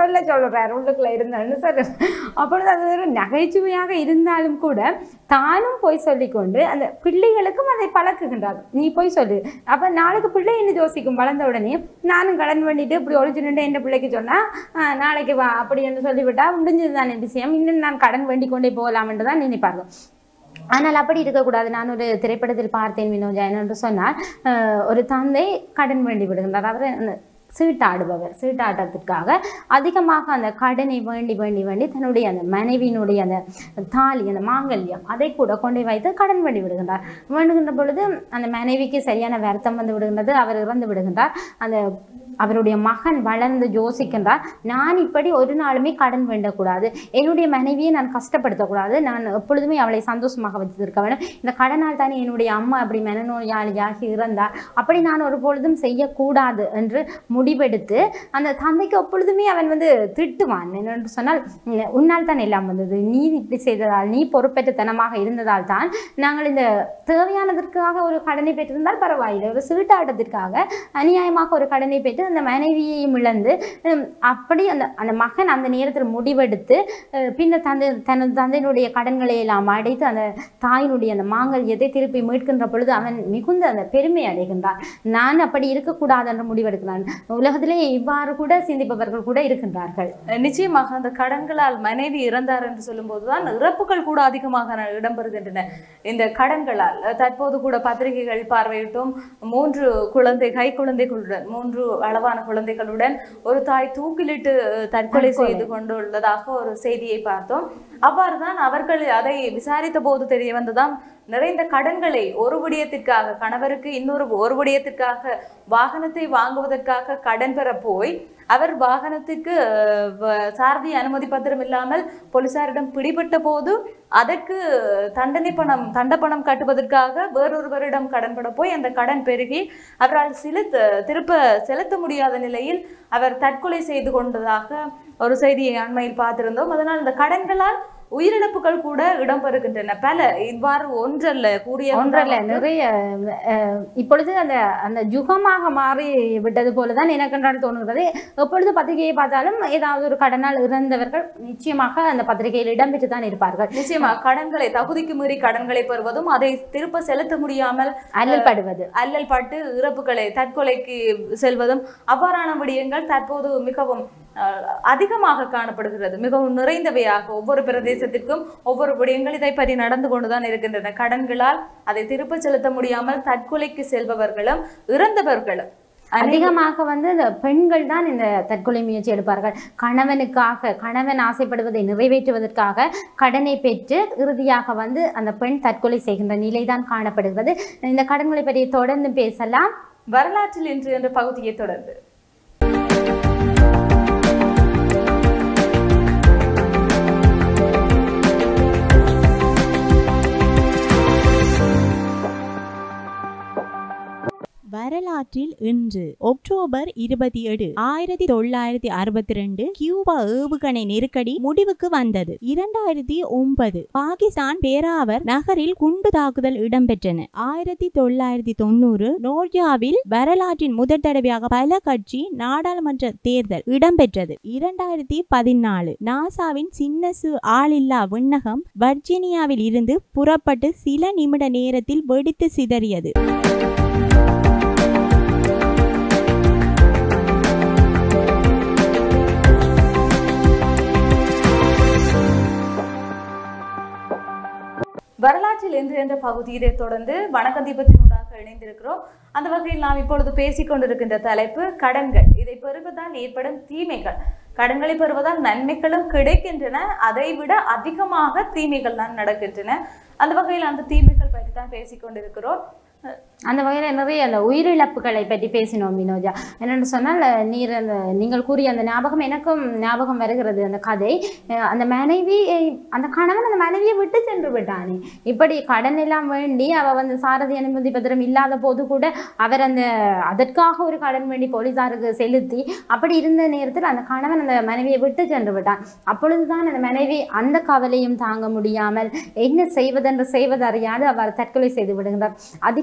S2: சொல்றாரு உள்ளுக்குள்ள இருந்தேன்னு சொல்ற அப்பொழுது அது ஒரு நகைச்சுவையாக இருந்தாலும் கூட தானும் போய் சொல்லிக்கொண்டு அந்த பிள்ளைகளுக்கும் அதை பழக்குகின்றார் நீ போய் சொல்லு அப்ப நாளைக்கு பிள்ளை என்ன யோசிக்கும் வளர்ந்த உடனே நானும் கடன் பண்ணிட்டு இப்படி ஒழிச்சு நின்று என் பிள்ளைக்கு சொன்னா "ஆ, நாளைக்கு வா அப்படி என்று சொல்லிவிட்டா முடிஞ்சது தானே விஷயம் இன்னும் நான் கடன் வேண்டிக் கொண்டே போகலாம் என்று தான் நினைப்பார்கள் ஆனால் அப்படி இருக்கக்கூடாது நான் ஒரு திரைப்படத்தில் பார்த்தேன் வினோஜா என்று சொன்னால் அஹ், ஒரு தந்தை கடன் வேண்டி விடுகின்றார் அவர் அந்த சீட்டாடுபவர் சீட்டாட்டத்திற்காக அதிகமாக அந்த கடனை வேண்டி வேண்டி வேண்டி தன்னுடைய அந்த மனைவியினுடைய அந்த தாலி அந்த மாங்கல்யம் அதை கூட கொண்டு வைத்து கடன் வேண்டி விடுகின்றார் வேண்டுகின்ற பொழுது அந்த மனைவிக்கு சரியான வருத்தம் வந்து விடுகின்றது அவர் இறந்து விடுகின்றார் அந்த அவருடைய மகன் வளர்ந்து யோசிக்கின்றார் நான் இப்படி ஒரு நாளுமே கடன் வேண்டக்கூடாது என்னுடைய மனைவியை நான் கஷ்டப்படுத்தக்கூடாது நான் எப்பொழுதுமே அவளை சந்தோஷமாக வச்சிருக்க வேண்டும் இந்த கடனால் தானே என்னுடைய அம்மா அப்படி மனநோயாளியாகி இறந்தார் அப்படி நான் ஒரு பொழுதும் செய்யக்கூடாது என்று முடிவெடுத்து அந்த தந்தைக்கு எப்பொழுதுமே அவன் வந்து திட்டுவான் என்னென்று சொன்னால் "உம், உன்னால் தான் எல்லாம் வந்தது நீ இப்படி செய்ததால் நீ பொறுப்பேற்றத்தனமாக இருந்ததால் தான் நாங்கள் இந்த தேவையானதற்காக ஒரு கடனை பெற்றிருந்தால் பரவாயில்லை ஒரு சீட்டாட்டத்திற்காக அநியாயமாக ஒரு கடனை பெற்று அந்த மனைவியையும் இழந்து ஹம், அப்படி அந்த அந்த மகன் அந்த நேரத்தில் முடிவெடுத்து அஹ், பின்னர் தந்தை தனது தந்தையினுடைய கடன்களை எல்லாம் அடைத்து அந்த தாயினுடைய அந்த மாங்கல்யத்தை திருப்பி மீட்கின்ற பொழுது அவன் மிகுந்த அந்த பெருமை அடைகின்றான் நான் அப்படி இருக்கக்கூடாது என்று முடிவெடுக்கிறான் உலகத்திலே இவ்வாறு கூட சிந்திப்பவர்கள் கூட இருக்கின்றார்கள்
S1: நிச்சயமாக அந்த கடன்களால் மனைவி இறந்தார் என்று சொல்லும்போதுதான் இறப்புகள் கூட அதிகமாக ந- இடம்பெறுகின்றன இந்த கடன்களால் தற்போது கூட பத்திரிகைகள் பார்வையிட்டும் மூன்று குழந்தை கை குழந்தைகளுடன் மூன்று அளவான குழந்தைகளுடன் ஒரு தாய் தூக்கிலிட்டு அஹ், தற்கொலை செய்து கொண்டுள்ளதாக ஒரு செய்தியை பார்த்தோம் அவ்வாறுதான் அவர்கள் அதை விசாரித்த போது தெரிய வந்ததாம் நிறைந்த கடன்களை ஒரு விடயத்திற்காக கணவருக்கு இன்னொரு ஒரு விடயத்திற்காக வாகனத்தை வாங்குவதற்காக கடன் பெற போய் அவர் வாகனத்துக்கு அஹ், வ- சாரதி அனுமதி பத்திரம் இல்லாமல் போலீசாரிடம் பிடிபட்ட போது அதற்கு தண்டனை பணம் தண்ட பணம் கட்டுவதற்காக வேறொருவரிடம் கடன் பட போய் அந்த கடன் பெருகி அவரால் செலுத்த திருப்ப செலுத்த முடியாத நிலையில் அவர் தற்கொலை செய்து கொண்டதாக ஒரு செய்தியை அண்மையில் பார்த்திருந்தோம் அதனால் இந்த கடன்களால் உயிரிழப்புகள் கூட இடம்பெறுகின்றன பல இவ்வாறு ஒன்றல்ல கூடிய
S2: ஒன்றல்ல நிறைய அஹ், இப்பொழுது அந்த அந்த யுகமாக மாறி விட்டது போலதான் எனக்கு என்றால் தோணுகிறது எப்பொழுது பத்திரிகையை பார்த்தாலும் ஏதாவது ஒரு கடனால் இறந்தவர்கள் நிச்சயமாக அந்த பத்திரிகையில் இடம்பெற்று தான் இருப்பார்கள்
S1: நிச்சயமா கடன்களை தகுதிக்கு மீறி கடன்களை பெறுவதும் அதை திருப்ப செலுத்த முடியாமல்
S2: அல்லல் படுவது
S1: அல்லல் பட்டு இறப்புகளை தற்கொலைக்கு செல்வதும் அவ்வாறான விடயங்கள் தற்போது மிகவும் அஹ், அதிகமாக காணப்படுகிறது மிகவும் நிறைந்தவையாக ஒவ்வொரு பிரதேசத்திற்கும் ஒவ்வொரு விடயங்கள் இதை பற்றி நடந்து கொண்டுதான் இருக்கின்றன கடன்களால் அதை திருப்ப செலுத்த முடியாமல் தற்கொலைக்கு செல்பவர்களும் இறந்தவர்களும் அநேக-
S2: அதிகமாக வந்து இந்த பெண்கள் தான் இந்த தற்கொலை முயற்சி எடுப்பார்கள் கணவனுக்காக கணவன் ஆசைப்படுவதை நிறைவேற்றுவதற்காக கடனை பெற்று இறுதியாக வந்து அந்த பெண் தற்கொலை செய்கின்ற நிலைதான் காணப்படுகிறது இந்த கடன்களை பற்றி தொடர்ந்து பேசலாம்
S1: வரலாற்றில் இன்று என்ற பகுதியை தொடர்ந்து
S4: வரலாற்றில் இன்று அக்டோபர் இருபத்தி ஏழு ஆயிரத்தி தொள்ளாயிரத்தி அறுபத்தி ரெண்டு கியூபா ஏவுகணை நெருக்கடி முடிவுக்கு வந்தது இரண்டாயிரத்தி ஒன்பது பாகிஸ்தான் பேராவர் நகரில் குண்டு தாக்குதல் இடம்பெற்றன ஆயிரத்தி தொள்ளாயிரத்தி தொண்ணூறு நோர்ஜாவில் வரலாற்றின் முதல் தடவையாக பல கட்சி நாடாளுமன்ற தேர்தல் இடம்பெற்றது இரண்டாயிரத்தி பதினாலு நாசாவின் சின்னசு ஆளில்லா விண்ணகம் வர்ஜீனியாவில் இருந்து புறப்பட்டு சில நிமிட நேரத்தில் வெடித்து சிதறியது
S1: வரலாற்றில் இன்று என்ற பகுதியை தொடர்ந்து வணக்கம் தீபத்தினூடாக இணைந்திருக்கிறோம் அந்த வகையில் நாம் இப்பொழுது பேசிக் கொண்டிருக்கின்ற தலைப்பு கடன்கள் இதை பெறுவதால் ஏற்படும் தீமைகள் கடன்களை பெறுவதால் நன்மைகளும் கிடைக்கின்றன அதை விட அதிகமாக தீமைகள் தான் நடக்கின்றன அந்த வகையில் அந்த தீமைகள் பற்றி தான் பேசிக் கொண்டிருக்கிறோம்
S2: அந்த வகையில் நிறைய அந்த உயிரிழப்புகளை பற்றி பேசினோம் வினோஜா என்னென்னு சொன்னால் அஹ், நீர் அந்த நீங்கள் கூறிய அந்த ஞாபகம் எனக்கும் ஞாபகம் வருகிறது அந்த கதை அஹ், அந்த மனைவி அஹ், அந்த கணவன் அந்த மனைவியை விட்டு சென்று விட்டானே இப்படி கடன் எல்லாம் வேண்டி அவ வந்து சாரதி அனுமதி பத்திரம் இல்லாத போது கூட அவர் அந்த அதற்காக ஒரு கடன் வேண்டி போலீசாருக்கு செலுத்தி அப்படி இருந்த நேரத்தில் அந்த கணவன் அந்த மனைவியை விட்டு சென்று விட்டான் அப்பொழுதுதான் அந்த மனைவி அந்த கவலையும் தாங்க முடியாமல் என்ன செய்வதென்று செய்வதறியாது அவர் தற்கொலை செய்து விடுகின்றார் அதிக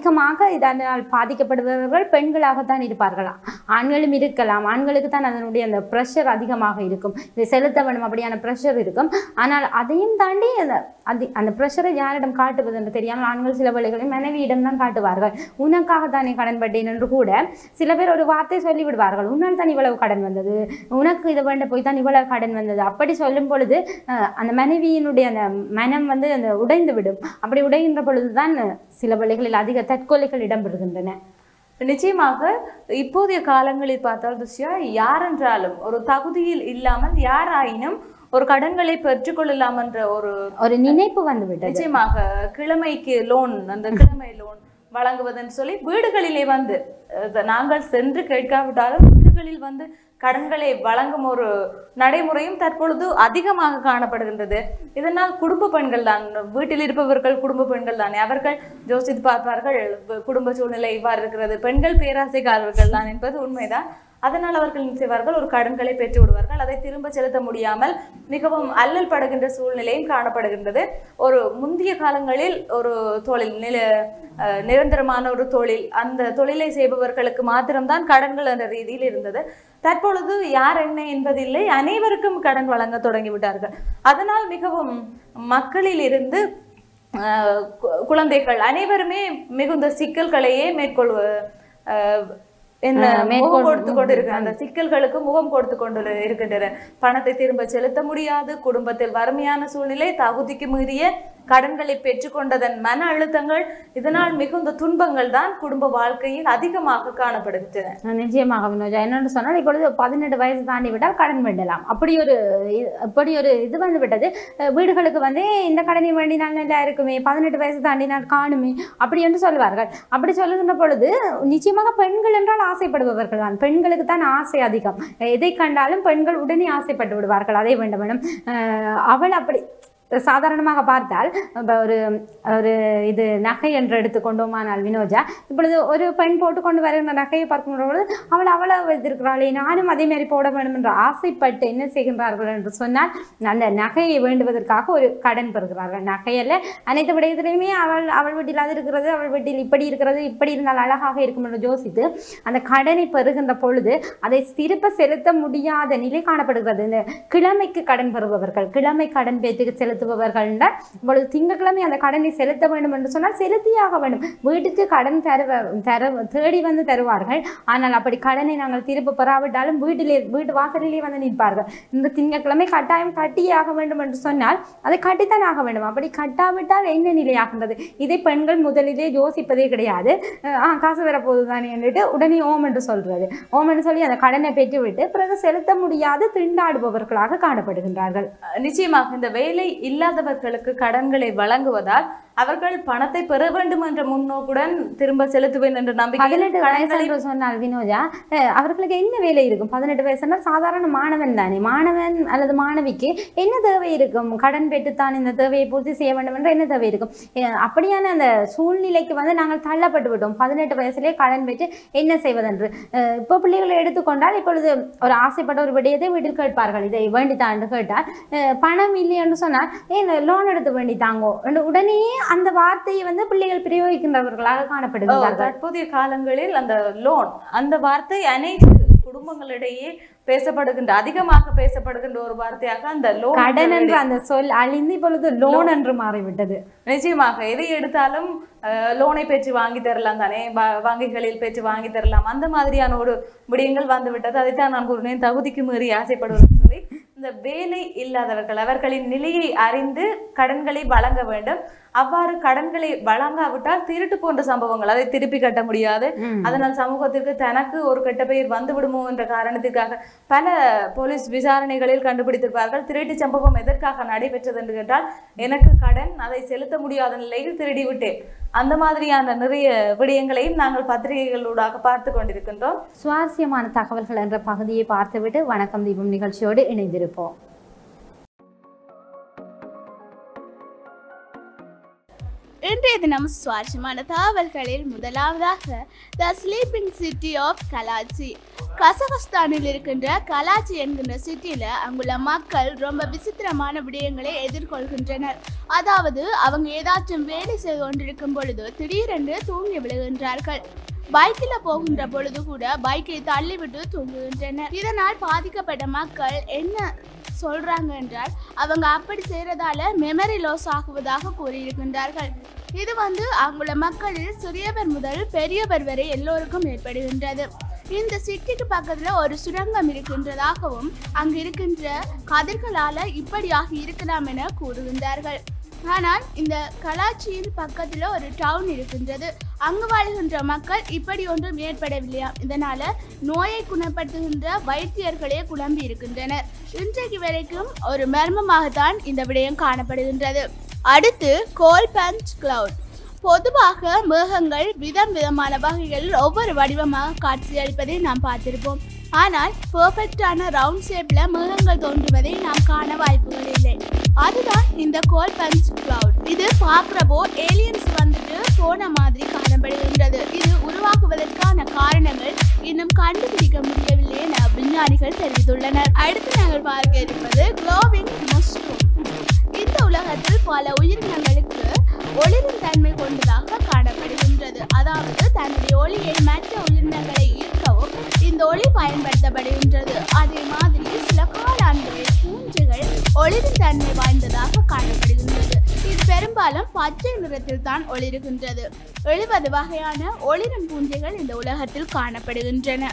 S2: அதிகமாக இதனால் பாதிக்கப்படுபவர்கள் பெண்களாகத்தான் இருப்பார்களா ஆண்களும் இருக்கலாம் ஆண்களுக்கு தான் அதனுடைய அந்த ப்ரெஷர் அதிகமாக இருக்கும் இதை செலுத்த வேண்டும் அப்படியான ப்ரெஷர் இருக்கும் ஆனால் அதையும் தாண்டி அந்த அது அந்த ப்ரெஷரை யாரிடம் காட்டுவது என்று தெரியாமல் ஆண்கள் சில வேளைகளில் மனைவியிடம் தான் காட்டுவார்கள் உனக்காக தானே கடன் பட்டேன் என்று கூட சில பேர் ஒரு வார்த்தை சொல்லி விடுவார்கள் உன்னால் தான் இவ்வளவு கடன் வந்தது உனக்கு இதை வேண்ட போய் தான் இவ்வளவு கடன் வந்தது அப்படி சொல்லும் பொழுது அஹ், அந்த மனைவியினுடைய அந்த மனம் வந்து அந்த உடைந்து விடும் அப்படி உடைகின்ற பொழுதுதான் சில வேளைகளில் அதிக தற்கொலைகள் இடம்பெறுகின்றன
S1: நிச்சயமாக இப்போதைய காலங்களில் பார்த்தால் துஷ்யா யாரென்றாலும் ஒரு தகுதியில் இல்லாமல் யாராயினும் ஒரு கடன்களை பெற்றுக்கொள்ளலாம் என்ற ஒரு
S2: ஒரு நினைப்பு வந்து விட்டது
S1: நிச்சயமாக கிழமைக்கு லோன் அந்த கிழமை லோன் வழங்குவதுன்னு சொல்லி வீடுகளிலே வந்து அஹ், நாங்கள் சென்று கேட்காவிட்டாலும் வீடுகளில் வந்து கடன்களை வழங்கும் ஒரு நடைமுறையும் தற்பொழுது அதிகமாக காணப்படுகின்றது இதனால் குடும்ப பெண்கள் தான் வீட்டில் இருப்பவர்கள் குடும்ப பெண்கள் தானே அவர்கள் யோசித்து பார்ப்பார்கள் வு- குடும்ப சூழ்நிலை இவ்வாறு இருக்கிறது பெண்கள் பேராசைக்காரர்கள் தான் என்பது உண்மைதான் அதனால் அவர்கள் என்ன செய்வார்கள் ஒரு கடன்களை பெற்று விடுவார்கள் அதை திரும்ப செலுத்த முடியாமல் மிகவும் அல்லல் படுகின்ற சூழ்நிலையும் காணப்படுகின்றது ஒரு முந்தைய காலங்களில் ஒரு தொழில் நில அஹ், நிரந்தரமான ஒரு தொழில் அந்த தொழிலை செய்பவர்களுக்கு மாத்திரம்தான் கடன்கள் என்ற ரீதியில் இருந்தது தற்பொழுது யார் என்ன என்பதில்லை அனைவருக்கும் கடன் வழங்க தொடங்கி விட்டார்கள் அதனால் மிகவும் மக்களில் இருந்து அஹ், கு- குழந்தைகள் அனைவருமே மிகுந்த சிக்கல்களையே மேற்கொள்வ அஹ், என்ன
S2: அஹ்,
S1: முகம்
S2: மேற்கொள்-
S1: கொடுத்து கொண்டு இருக்கு அந்த சிக்கல்களுக்கு முகம் கொடுத்து கொண்டு இருக்கின்றன பணத்தை திரும்ப செலுத்த முடியாது குடும்பத்தில் வறுமையான சூழ்நிலை தகுதிக்கு மீறிய கடன்களை பெற்றுக்கொண்டதன் மன அழுத்தங்கள் இதனால் மிகுந்த துன்பங்கள் தான் குடும்ப வாழ்க்கையில் அதிகமாக காணப்படுகின்றன
S2: நிச்சயமாக வினோஜா என்னென்னு சொன்னால் இப்பொழுது பதினெட்டு வயசு தாண்டி விட்டால் கடன் வேண்டலாம் அப்படி ஒரு இ- அப்படி ஒரு இது வந்து விட்டது அஹ் வீடுகளுக்கு வந்து இந்த கடனை வேண்டினால் நல்லா இருக்குமே பதினெட்டு வயசு தாண்டினால் காணுமே அப்படி என்று சொல்வார்கள் அப்படி சொல்லுகின்ற பொழுது நிச்சயமாக பெண்கள் என்றால் ஆசைப்படுபவர்கள் தான் பெண்களுக்கு தான் ஆசை அதிகம் எதை கண்டாலும் பெண்கள் உடனே ஆசைப்பட்டு விடுவார்கள் அதை வேண்டும் வேண்டும் அஹ் அவள் அப்படி சாதாரணமாக பார்த்தால் இப்ப ஒரு ஒரு இது நகை என்று எடுத்துக்கொண்டோமானால் வினோஜா இப்பொழுது ஒரு பெண் போட்டுக்கொண்டு வருகின்ற நகையை பார்க்கின்ற பொழுது அவள் அவளை வைத்திருக்கிறாளே நானும் அதே மாதிரி போட வேண்டும் என்று ஆசைப்பட்டு என்ன செய்கின்றார்கள் என்று சொன்னால் அந்த நகையை வேண்டுவதற்காக ஒரு கடன் பெறுகிறார்கள் நகையல்ல அனைத்து விடயத்திலையுமே அவள் அவள் வீட்டில் அது இருக்கிறது அவள் வீட்டில் இப்படி இருக்கிறது இப்படி இருந்தால் அழகாக இருக்கும் என்று யோசித்து அந்த கடனை பெறுகின்ற பொழுது அதை திருப்ப செலுத்த முடியாத நிலை காணப்படுகிறது இந்த கிழமைக்கு கடன் பெறுபவர்கள் கிழமை கடன் பேத்துக்கு செலுத்துபவர்கள் என்றால் இப்பொழுது திங்கட்கிழமை அந்த கடனை செலுத்த வேண்டும் என்று சொன்னால் செலுத்தியாக வேண்டும் வீட்டுக்கு கடன் தருவ தர தேடி வந்து தருவார்கள் ஆனால் அப்படி கடனை நாங்கள் திரும்ப பெறாவிட்டாலும் வீட்டிலே வீட்டு வாசலிலே வந்து நிற்பார்கள் இந்த திங்கட்கிழமை கட்டாயம் கட்டியே ஆக வேண்டும் என்று சொன்னால் அதை கட்டித்தான் ஆக வேண்டும் அப்படி கட்டாவிட்டால் என்ன நிலையாகின்றது இதை பெண்கள் முதலிலே யோசிப்பதே கிடையாது அஹ் ஆ காசு வரப்போகுது தானே என்றுட்டு உடனே ஓம் என்று சொல்றது ஓம் என்று சொல்லி அந்த கடனை பெற்றுவிட்டு பிறகு செலுத்த முடியாது திண்டாடுபவர்களாக காணப்படுகின்றார்கள்
S1: நிச்சயமாக இந்த வேலை இல்லாதவர்களுக்கு கடன்களை வழங்குவதால் அவர்கள் பணத்தை பெற வேண்டும் என்ற முன்னோக்குடன் திரும்ப செலுத்துவேன் என்ற நம்பிக்கை
S2: பதினெட்டு வயசு என்று சொன்னால் வினோஜா அஹ் அவர்களுக்கு என்ன வேலை இருக்கும் பதினெட்டு வயசுனா சாதாரண மாணவன் தானே மாணவன் அல்லது மாணவிக்கு என்ன தேவை இருக்கும் கடன் பெற்றுத்தான் இந்த தேவையை பூர்த்தி செய்ய வேண்டும் என்ற என்ன தேவை இருக்கும் அஹ் அப்படியான அந்த சூழ்நிலைக்கு வந்து நாங்கள் தள்ளப்பட்டு விட்டோம் பதினெட்டு வயசுலேயே கடன் பெற்று என்ன செய்வதென்று அஹ் இப்போ பிள்ளைகளை எடுத்துக்கொண்டால் இப்பொழுது ஒரு ஆசைப்பட்ட ஒரு விடயத்தை வீட்டில் கேட்பார்கள் இதை வேண்டித்தான் என்று கேட்டால் அஹ் பணம் இல்லை என்று சொன்னால் ஏன் லோன் எடுத்து வேண்டி தாங்கோ என்று உடனே அந்த வார்த்தையை வந்து பிள்ளைகள் பிரயோகிக்கின்றவர்களாக
S1: ஓ,
S2: காணப்படுகிறார்கள்
S1: தற்போதைய காலங்களில் அந்த லோன் அந்த வார்த்தை அனைத்து குடும்பங்களிடையே பேசப்படுகின்ற அதிகமாக பேசப்படுகின்ற ஒரு வார்த்தையாக அந்த லோன்
S2: கடன் என்ற அந்த சொல் அழிந்து இப்பொழுது லோன் என்று மாறிவிட்டது
S1: நிச்சயமாக எதை எடுத்தாலும் அஹ், லோனை பெற்று வாங்கி தரலாம் தானே வ- வங்கிகளில் பெற்று வாங்கி தரலாம் அந்த மாதிரியான ஒரு விடயங்கள் வந்து விட்டது அதைத்தான் நான் கூறினேன் தகுதிக்கு மீறி ஆசைப்படுவதுன்னு சொல்லி இந்த வேலை இல்லாதவர்கள் அவர்களின் நிலையை அறிந்து கடன்களை வழங்க வேண்டும் அவ்வாறு கடன்களை வழங்காவிட்டால் திருட்டு போன்ற சம்பவங்கள் அதை திருப்பி கட்ட முடியாது
S2: ம்.
S1: அதனால் சமூகத்திற்கு தனக்கு ஒரு கெட்ட பெயர் வந்து விடுமோ என்ற காரணத்திற்காக பல போலீஸ் விசாரணைகளில் கண்டுபிடித்திருப்பார்கள் திருட்டு சம்பவம் எதற்காக நடைபெற்றது என்று கேட்டால் எனக்கு கடன் அதை செலுத்த முடியாத நிலையில் திருடி விட்டேன் அந்த மாதிரியான நிறைய விடயங்களையும் நாங்கள் பத்திரிகைகளூடாக பார்த்து கொண்டிருக்கின்றோம்
S2: சுவாரஸ்யமான தகவல்கள் என்ற பகுதியை பார்த்துவிட்டு வணக்கம் தீபம் நிகழ்ச்சியோடு இணைந்திருப்போம்
S5: இன்றைய தினம் சுவாரஸ்யமான தகவல்களில் முதலாவதாக the sleeping city of Kalachi கசகஸ்தானில் இருக்கின்ற கலாச்சி என்கின்ற சிட்டியில் அங்குள்ள மக்கள் ரொம்ப விசித்திரமான விடயங்களை எதிர்கொள்கின்றனர் அதாவது அவங்க ஏதாச்சும் வேலை செய்து கொண்டிருக்கும் பொழுது திடீரென்று தூங்கி விழுகின்றார்கள் பைக்கில் போகின்ற பொழுது கூட பைக்கை தள்ளிவிட்டு தூங்குகின்றனர் இதனால் பாதிக்கப்பட்ட மக்கள் என்ன சொல்றாங்க என்றால் அவங்க அப்படி செய்யறதால மெமரி லாஸ் ஆகுவதாக கூறியிருக்கின்றார்கள் இது வந்து அங்குள்ள மக்களில் சிறியவர் முதல் பெரியவர் வரை எல்லோருக்கும் ஏற்படுகின்றது இந்த சிட்டிக்கு பக்கத்துல ஒரு சுரங்கம் இருக்கின்றதாகவும் அங்கு இருக்கின்ற கதிர்களால இப்படியாக இருக்கலாம் என கூறுகின்றார்கள் ஆனால் இந்த கலாச்சியின் பக்கத்துல ஒரு டவுன் இருக்கின்றது அங்கு வாழ்கின்ற மக்கள் இப்படி ஒன்றும் ஏற்படவில்லையா இதனால நோயை குணப்படுத்துகின்ற வைத்தியர்களே குழம்பி இருக்கின்றனர் இன்றைக்கு வரைக்கும் ஒரு மர்மமாகத்தான் இந்த விடயம் காணப்படுகின்றது அடுத்து கோல் பஞ்ச் கிளவுட் பொதுவாக மேகங்கள் விதம் விதமான வகைகளில் ஒவ்வொரு வடிவமாக காட்சியளிப்பதை நாம் பார்த்திருப்போம் ஆனால் பெர்ஃபெக்டான ரவுண்ட் ஷேப்ல மேகங்கள் தோன்றுவதை நாம் காண வாய்ப்புகள் இல்லை அதுதான் இந்த கோல் பஞ்ச் கிளவுட் இது பார்க்குறப்போ ஏலியன்ஸ் வந்துட்டு போன மாதிரி காணப்படுகின்றது இது உருவாக்குவதற்கான காரணங்கள் இன்னும் கண்டுபிடிக்க முடியவில்லை என விஞ்ஞானிகள் தெரிவித்துள்ளனர் அடுத்து நாங்கள் பார்க்க இருப்பது க்ளோவிங் மஷ்ரூம் இந்த உலகத்தில் பல உயிரினங்களுக்கு ஒளிரும் தன்மை கொண்டதாக காணப்படுகின்றது அதாவது தன்னுடைய ஒளியை மற்ற உயிரினங்களை ஈர்க்கவும் இந்த ஒளி பயன்படுத்தப்படுகின்றது அதே மாதிரி சில காளான்களில் பூஞ்சைகள் ஒளிரும் தன்மை வாய்ந்ததாக காணப்படுகின்றது இது பெரும்பாலும் பச்சை நிறத்தில் தான் ஒளிருகின்றது எழுபது வகையான ஒளிரும் பூஞ்சைகள் இந்த உலகத்தில் காணப்படுகின்றன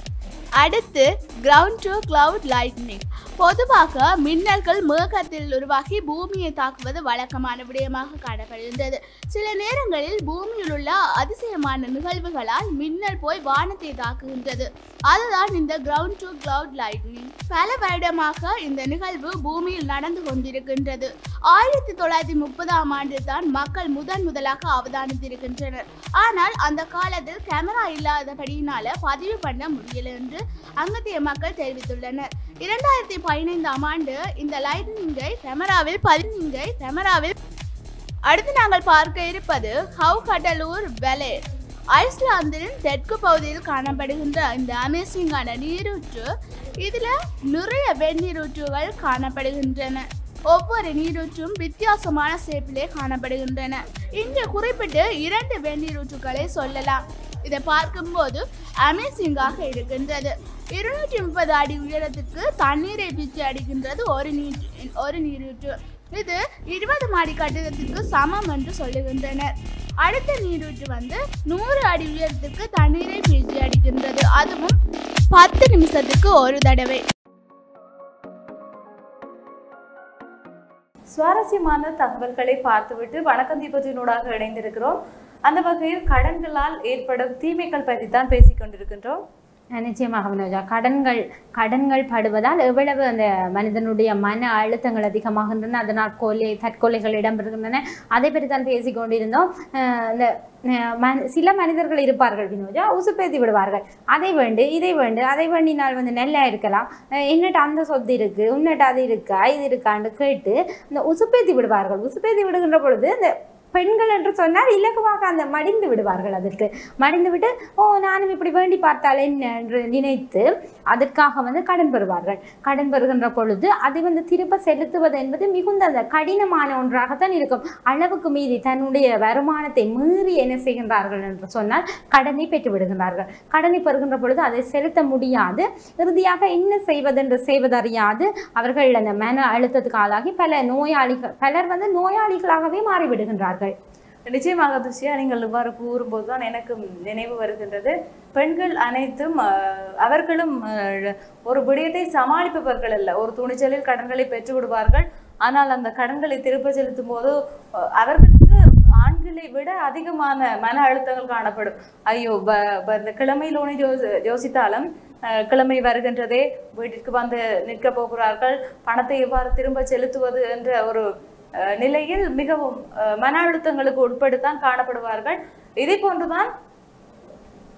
S5: அடுத்து கிரவுண்ட் டு கிளவுட் லைட்னிங் பொதுவாக மின்னல்கள் மேகத்தில் உருவாகி பூமியை தாக்குவது வழக்கமான விடயமாக காணப்படுகின்றது சில நேரங்களில் பூமியில் உள்ள அதிசயமான நிகழ்வுகளால் மின்னல் போய் வானத்தை தாக்குகின்றது அதுதான் இந்த கிரவுண்ட் டு கிளவுட் லைட்னிங் பல வருடமாக இந்த நிகழ்வு பூமியில் நடந்து கொண்டிருக்கின்றது ஆயிரத்தி தொள்ளாயிரத்தி முப்பதாம் ஆண்டு தான் மக்கள் முதன் முதலாக அவதானித்திருக்கின்றனர் ஆனால் அந்த காலத்தில் கேமரா இல்லாதபடியினால பதிவு பண்ண முடியல என்று அங்கத்திய மக்கள் தெரிவித்துள்ளனர் இரண்டாயிரத்தி பதினைந்தாம் ஆண்டு இந்த லைட்னிங்கை கேமராவில் பதினிங்கை கேமராவில் அடுத்து நாங்கள் பார்க்க இருப்பது ஹவு கடலூர் வெலே ஐஸ்லாந்தின் தெற்கு பகுதியில் காணப்படுகின்ற இந்த அமேசிங்கான நீரூற்று இதில் நிறைய வெந்நீரூற்றுகள் காணப்படுகின்றன ஒவ்வொரு நீரூற்றும் வித்தியாசமான ஷேப்பிலே காணப்படுகின்றன இங்கே குறிப்பிட்டு இரண்டு வெந்நீரூற்றுகளை சொல்லலாம் இதை பார்க்கும்போது அமேசிங்காக இருக்கின்றது இருநூற்றி முப்பது அடி உயரத்துக்கு தண்ணீரை பிச்சு அடிக்கின்றது ஒரு நீர் ஒரு நீரூற்று இது இருபது மாடி கட்டிடத்திற்கு சமம் என்று சொல்லுகின்றனர் அடுத்த நீரூற்று வந்து நூறு அடி உயரத்துக்கு தண்ணீரை பீச்சி அடிக்கின்றது அதுவும் பத்து நிமிஷத்துக்கு ஒரு தடவை
S1: சுவாரஸ்யமான தகவல்களை பார்த்துவிட்டு வணக்கம் தீபத்தினூடாக இணைந்திருக்கிறோம் அந்த வகையில் கடன்களால் ஏற்படும் தீமைகள் பற்றி தான் பேசிக் கொண்டிருக்கின்றோம்
S2: நிச்சயமாக வினோஜா கடன்கள் கடன்கள் படுவதால் எவ்வளவு அந்த மனிதனுடைய மன அழுத்தங்கள் அதிகமாகின்றன அதனால் கொலை தற்கொலைகள் இடம்பெறுகின்றன அதை பற்றி தான் பேசிக் கொண்டிருந்தோம் அஹ் இந்த அஹ் மனி- சில மனிதர்கள் இருப்பார்கள் வினோஜா உசுப்பேத்தி விடுவார்கள் அதை வேண்டு இதை வேண்டு அதை வேண்டினால் வந்து நெல்லா இருக்கலாம் அஹ் என்னட்ட அந்த சொத்து இருக்கு உன்னட்ட அது இருக்கா இது இருக்கான்னு கேட்டு இந்த உசுப்பேத்தி விடுவார்கள் உசுப்பேத்தி விடுகின்ற பொழுது இந்த பெண்கள் என்று சொன்னால் இலகுவாக அந்த மடிந்து விடுவார்கள் அதற்கு மடிந்து விட்டு ஓ நானும் இப்படி வேண்டி பார்த்தால் என்ன என்று நினைத்து அதற்காக வந்து கடன் பெறுவார்கள் கடன் பெறுகின்ற பொழுது அதை வந்து திரும்ப செலுத்துவது என்பது மிகுந்த அந்த கடினமான ஒன்றாகத்தான் இருக்கும் அளவுக்கு மீறி தன்னுடைய வருமானத்தை மீறி என்ன செய்கின்றார்கள் என்று சொன்னால் கடனை பெற்று விடுகின்றார்கள் கடனை பெறுகின்ற பொழுது அதை செலுத்த முடியாது இறுதியாக என்ன செய்வதென்று செய்வதறியாது அவர்கள் அந்த மன அழுத்தத்துக்கு ஆளாகி பல நோயாளிகள் பலர் வந்து நோயாளிகளாகவே மாறிவிடுகின்றார்கள்
S1: நிச்சயமாக துஷ்யா நீங்கள் இவ்வாறு கூறும்போது தான் எனக்கு நினைவு வருகின்றது பெண்கள் அனைத்தும் அஹ், அவர்களும் அஹ், ஒரு விடயத்தை சமாளிப்பவர்கள் அல்ல ஒரு துணிச்சலில் கடன்களை பெற்று விடுவார்கள் ஆனால் அந்த கடன்களை திருப்ப செலுத்தும் போது அஹ், அவர்களுக்கு ஆண்களை விட அதிகமான மன அழுத்தங்கள் காணப்படும் ஐயோ ப ப- இந்த கிழமையில் ஒன்று யோசி யோசித்தாலும் அஹ், கிழமை வருகின்றதே வீட்டிற்கு வந்து நிற்க போகிறார்கள் பணத்தை எவ்வாறு திரும்ப செலுத்துவது என்ற ஒரு அஹ், நிலையில் மிகவும் அஹ், மன அழுத்தங்களுக்கு உட்பட்டுத்தான் காணப்படுவார்கள் இதே போன்றுதான்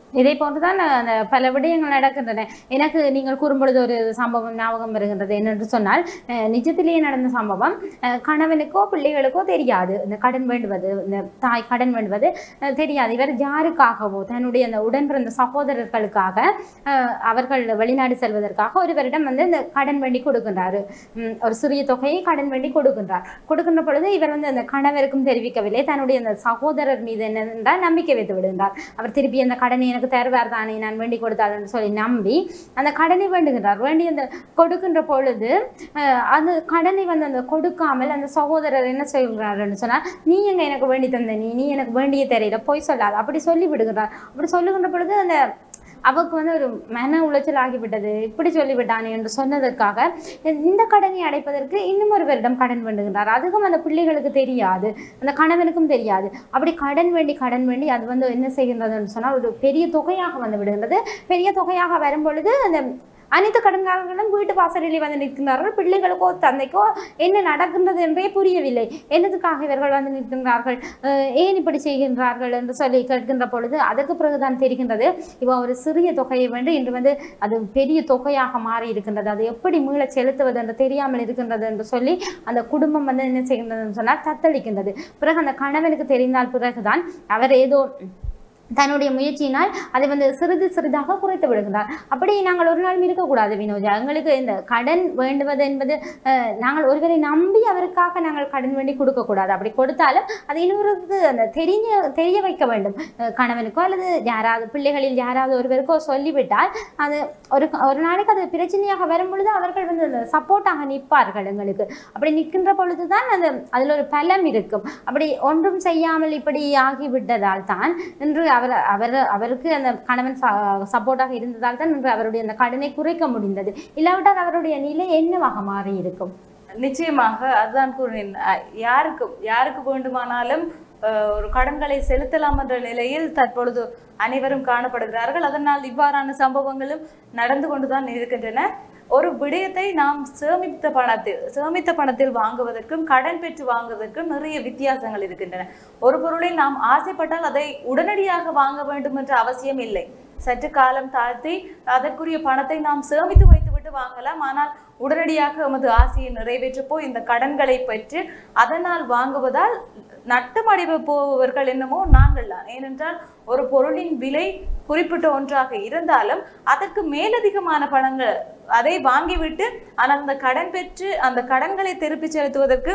S2: இதே போன்றுதான் அந்த பல விடயங்கள் நடக்கின்றன எனக்கு நீங்கள் கூறும்பொழுது ஒரு சம்பவம் ஞாபகம் வருகின்றது என்னென்று சொன்னால் அஹ், நிஜத்திலேயே நடந்த சம்பவம் அஹ், கணவனுக்கோ பிள்ளைகளுக்கோ தெரியாது இந்த கடன் வேண்டுவது இந்த தாய் கடன் வேண்டுவது அஹ், தெரியாது இவர் யாருக்காகவோ தன்னுடைய அந்த உடன் பிறந்த சகோதரர்களுக்காக அஹ், அவர்கள் வெளிநாடு செல்வதற்காக ஒருவரிடம் வந்து இந்த கடன் வேண்டி கொடுக்கின்றாரு உம், ஒரு சிறிய தொகையை கடன் வேண்டி கொடுக்கின்றார் கொடுக்கின்ற பொழுது இவர் வந்து அந்த கணவருக்கும் தெரிவிக்கவில்லை தன்னுடைய அந்த சகோதரர் மீது என்னென்றால் நம்பிக்கை வைத்து விடுகின்றார் அவர் திருப்பி அந்த கடனை எனக்கு தருவார் தானே நான் வேண்டி கொடுத்தாள்னு சொல்லி நம்பி அந்த கடனை வேண்டுகின்றார் வேண்டி அந்த கொடுக்கின்ற பொழுது அஹ், அந்த கடனை வந்து அந்த கொடுக்காமல் அந்த சகோதரர் என்ன சொல்கிறாருன்னு சொன்னால் நீ எங்க எனக்கு வேண்டி தந்த நீ நீ எனக்கு வேண்டிய தெரியல போய் சொல்லாத அப்படி சொல்லி விடுகிறார் அப்படி சொல்லுகின்ற பொழுது அந்த அவருக்கு வந்து ஒரு மன உளைச்சல் ஆகிவிட்டது இப்படி சொல்லிவிட்டானே என்று சொன்னதற்காக இந்த கடனை அடைப்பதற்கு இன்னும் ஒருவரிடம் கடன் வேண்டுகின்றார் அதுக்கும் அந்த பிள்ளைகளுக்கு தெரியாது அந்த கணவனுக்கும் தெரியாது அப்படி கடன் வேண்டி கடன் வேண்டி அது வந்து என்ன செய்கின்றதுன்னு சொன்னால் ஒரு பெரிய தொகையாக வந்து விடுகின்றது பெரிய தொகையாக வரும் பொழுது அந்த அனைத்து கடன்காரர்களும் வீட்டு வாசலிலே வந்து நிற்கின்றார்கள் பிள்ளைகளுக்கோ தந்தைக்கோ என்ன நடக்கின்றது என்றே புரியவில்லை என்னதுக்காக இவர்கள் வந்து நிற்கின்றார்கள் அஹ் ஏன் இப்படி செய்கின்றார்கள் என்று சொல்லி கேட்கின்ற பொழுது அதற்கு பிறகுதான் தெரிகின்றது இவ ஒரு சிறிய தொகையை வேண்டு இன்று வந்து அது பெரிய தொகையாக மாறி இருக்கின்றது அது எப்படி மீள செலுத்துவது என்று தெரியாமல் இருக்கின்றது என்று சொல்லி அந்த குடும்பம் வந்து என்ன செய்கின்றதுன்னு சொன்னால் தத்தளிக்கின்றது பிறகு அந்த கணவனுக்கு தெரிந்தால் பிறகுதான் அவர் ஏதோ தன்னுடைய முயற்சியினால் அதை வந்து சிறிது சிறிதாக குறைத்து விடுகிறார் அப்படி நாங்கள் ஒரு நாளும் இருக்கக்கூடாது வினோஜா எங்களுக்கு இந்த கடன் வேண்டுவது என்பது அஹ், நாங்கள் ஒருவரை நம்பி அவருக்காக நாங்கள் கடன் வேண்டி கொடுக்கக்கூடாது அப்படி கொடுத்தாலும் அது இன்னொருக்கு அந்த தெரிய தெரிய வைக்க வேண்டும் அஹ், கணவனுக்கோ அல்லது யாராவது பிள்ளைகளில் யாராவது ஒருவருக்கோ சொல்லிவிட்டால் அது ஒரு ஒரு நாளைக்கு அது பிரச்சனையாக வரும் பொழுது அவர்கள் வந்து அந்த சப்போர்ட்டாக நிற்பார்கள் எங்களுக்கு அப்படி நிற்கின்ற பொழுதுதான் அது அதில் ஒரு பலம் இருக்கும் அப்படி ஒன்றும் செய்யாமல் இப்படி ஆகிவிட்டதால் தான் இன்று அவர் அவர் அவருக்கு அந்த கணவன் சப்போர்ட்டாக இருந்ததால் தான் இன்று அவருடைய அந்த கடனை குறைக்க முடிந்தது இல்லாவிட்டால் அவருடைய நிலை என்னவாக மாறி இருக்கும்
S1: நிச்சயமாக அதுதான் கூறினேன் அஹ் யாருக்கு யாருக்கு வேண்டுமானாலும் அஹ், ஒரு கடன்களை செலுத்தலாம் என்ற நிலையில் தற்பொழுது அனைவரும் காணப்படுகிறார்கள் அதனால் இவ்வாறான சம்பவங்களும் நடந்து கொண்டுதான் இருக்கின்றன ஒரு விடயத்தை நாம் சேமித்த பணத்தில் சேமித்த பணத்தில் வாங்குவதற்கும் கடன் பெற்று வாங்குவதற்கும் நிறைய வித்தியாசங்கள் இருக்கின்றன ஒரு பொருளை நாம் ஆசைப்பட்டால் அதை உடனடியாக வாங்க வேண்டும் என்ற அவசியம் இல்லை சற்று காலம் தாழ்த்தி அதற்குரிய பணத்தை நாம் சேமித்து வைத்துவிட்டு வாங்கலாம் ஆனால் உடனடியாக எமது ஆசையை நிறைவேற்றப்போ இந்த கடன்களை பெற்று அதனால் வாங்குவதால் நட்டமடைவு போபவர்கள் என்னமோ நாங்கள் தான் ஏனென்றால் ஒரு பொருளின் விலை குறிப்பிட்ட ஒன்றாக இருந்தாலும் அதற்கு மேலதிகமான பணங்கள் அதை வாங்கிவிட்டு ஆனால் அந்த கடன் பெற்று அந்த கடன்களை திருப்பி செலுத்துவதற்கு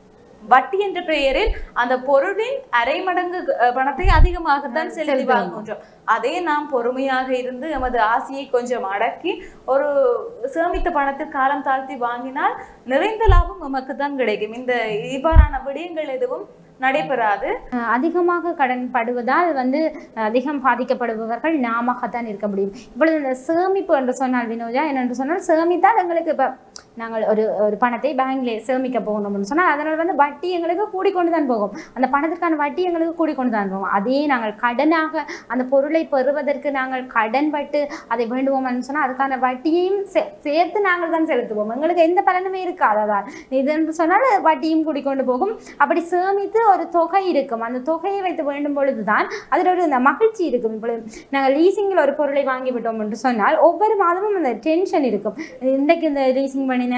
S1: வட்டி என்ற பெயரில் அந்த பொருளின் அரை மடங்கு அஹ், பணத்தை அதிகமாகத்தான் செலுத்தி
S2: செலுத்துவோம்.
S1: வாங்குகின்றோம் அதே நாம் பொறுமையாக இருந்து எமது ஆசையை கொஞ்சம் அடக்கி ஒரு சேமித்த பணத்தில் காலம் தாழ்த்தி வாங்கினால் நிறைந்த லாபம் நமக்கு தான் கிடைக்கும் இந்த இவ்வாறான விடயங்கள் எதுவும் நடைபெறாது
S2: அஹ் அதிகமாக கடன் படுவதால் வந்து அதிகம் பாதிக்கப்படுபவர்கள் நாமத்தான் இருக்க முடியும் இப்பொழுது இந்த சேமிப்பு என்று சொன்னால் வினோஜா என்னென்று சொன்னால் சேமித்தால் எங்களுக்கு இப்போ நாங்கள் ஒரு ஒரு பணத்தை பேங்க்ல சேமிக்க போகணும்னு சொன்னால் அதனால் வந்து வட்டி எங்களுக்கு கூடிக்கொண்டு தான் போகும் அந்த பணத்திற்கான வட்டி எங்களுக்கு கூடிக்கொண்டு தான் போகும் அதே நாங்கள் கடனாக அந்த பொருளை பெறுவதற்கு நாங்கள் கடன் பட்டு அதை வேண்டுவோம்னு சொன்னால் அதுக்கான வட்டியையும் சே- சேர்த்து நாங்கள் தான் செலுத்துவோம் எங்களுக்கு எந்த பலனுமே இருக்காது அதான் இது என்று சொன்னால் வட்டியும் கூடிக்கொண்டு போகும் அப்படி சேமித்து ஒரு தொகை இருக்கும் அந்த தொகையை வைத்து வேண்டும் பொழுதுதான் அதில் ஒரு இந்த மகிழ்ச்சி இருக்கும் இப்பொழுது நாங்கள் லீசிங்கில் ஒரு பொருளை வாங்கி விட்டோம் என்று சொன்னால் ஒவ்வொரு மாதமும் அந்த டென்ஷன் இருக்கும் இன்றைக்கு இந்த லீசிங் பண்ணின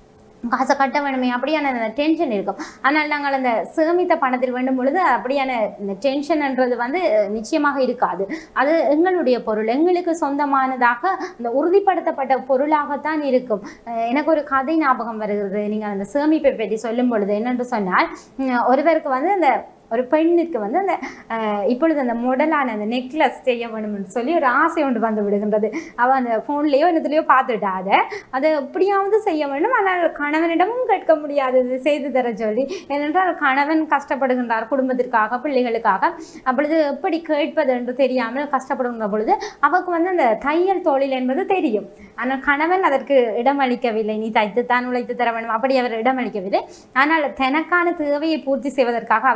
S2: காசை கட்ட வேணுமே அப்படியான அந்த டென்ஷன் இருக்கும் ஆனால் நாங்கள் அந்த சேமித்த பணத்தில் வேண்டும் பொழுது அப்படியான இந்த டென்ஷன்ன்றது வந்து அஹ், நிச்சயமாக இருக்காது அது எங்களுடைய பொருள் எங்களுக்கு சொந்தமானதாக அந்த உறுதிப்படுத்தப்பட்ட பொருளாகத்தான் இருக்கும் அஹ், எனக்கு ஒரு கதை ஞாபகம் வருகிறது நீங்கள் அந்த சேமிப்பை பற்றி சொல்லும் பொழுது என்னென்று சொன்னால் உம், ஒருவருக்கு வந்து அந்த ஒரு பெண்ணுக்கு வந்து அந்த அஹ், இப்பொழுது அந்த முடலான அந்த நெக்லஸ் செய்ய வேணும்னு சொல்லி ஒரு ஆசை ஒன்று வந்து விடுகின்றது அவள் அந்த ஃபோன்லேயோ என்னத்துலேயோ பார்த்துட்டா அதை அதை எப்படியாவது செய்ய வேண்டும் ஆனால் கணவனிடமும் கேட்க முடியாது இது செய்து தர சொல்லி ஏனென்றால் கணவன் கஷ்டப்படுகின்றார் குடும்பத்திற்காக பிள்ளைகளுக்காக அப்பொழுது எப்படி கேட்பது என்று தெரியாமல் கஷ்டப்படுகின்ற பொழுது அவருக்கு வந்து அந்த தையல் தொழில் என்பது தெரியும் ஆனால் கணவன் அதற்கு இடமளிக்கவில்லை நீ தைத்துத்தான் உழைத்து தர வேண்டும் அப்படி அவர் இடமளிக்கவில்லை ஆனால் தனக்கான தேவையை பூர்த்தி செய்வதற்காக அவர் என்ன செய்கிறார்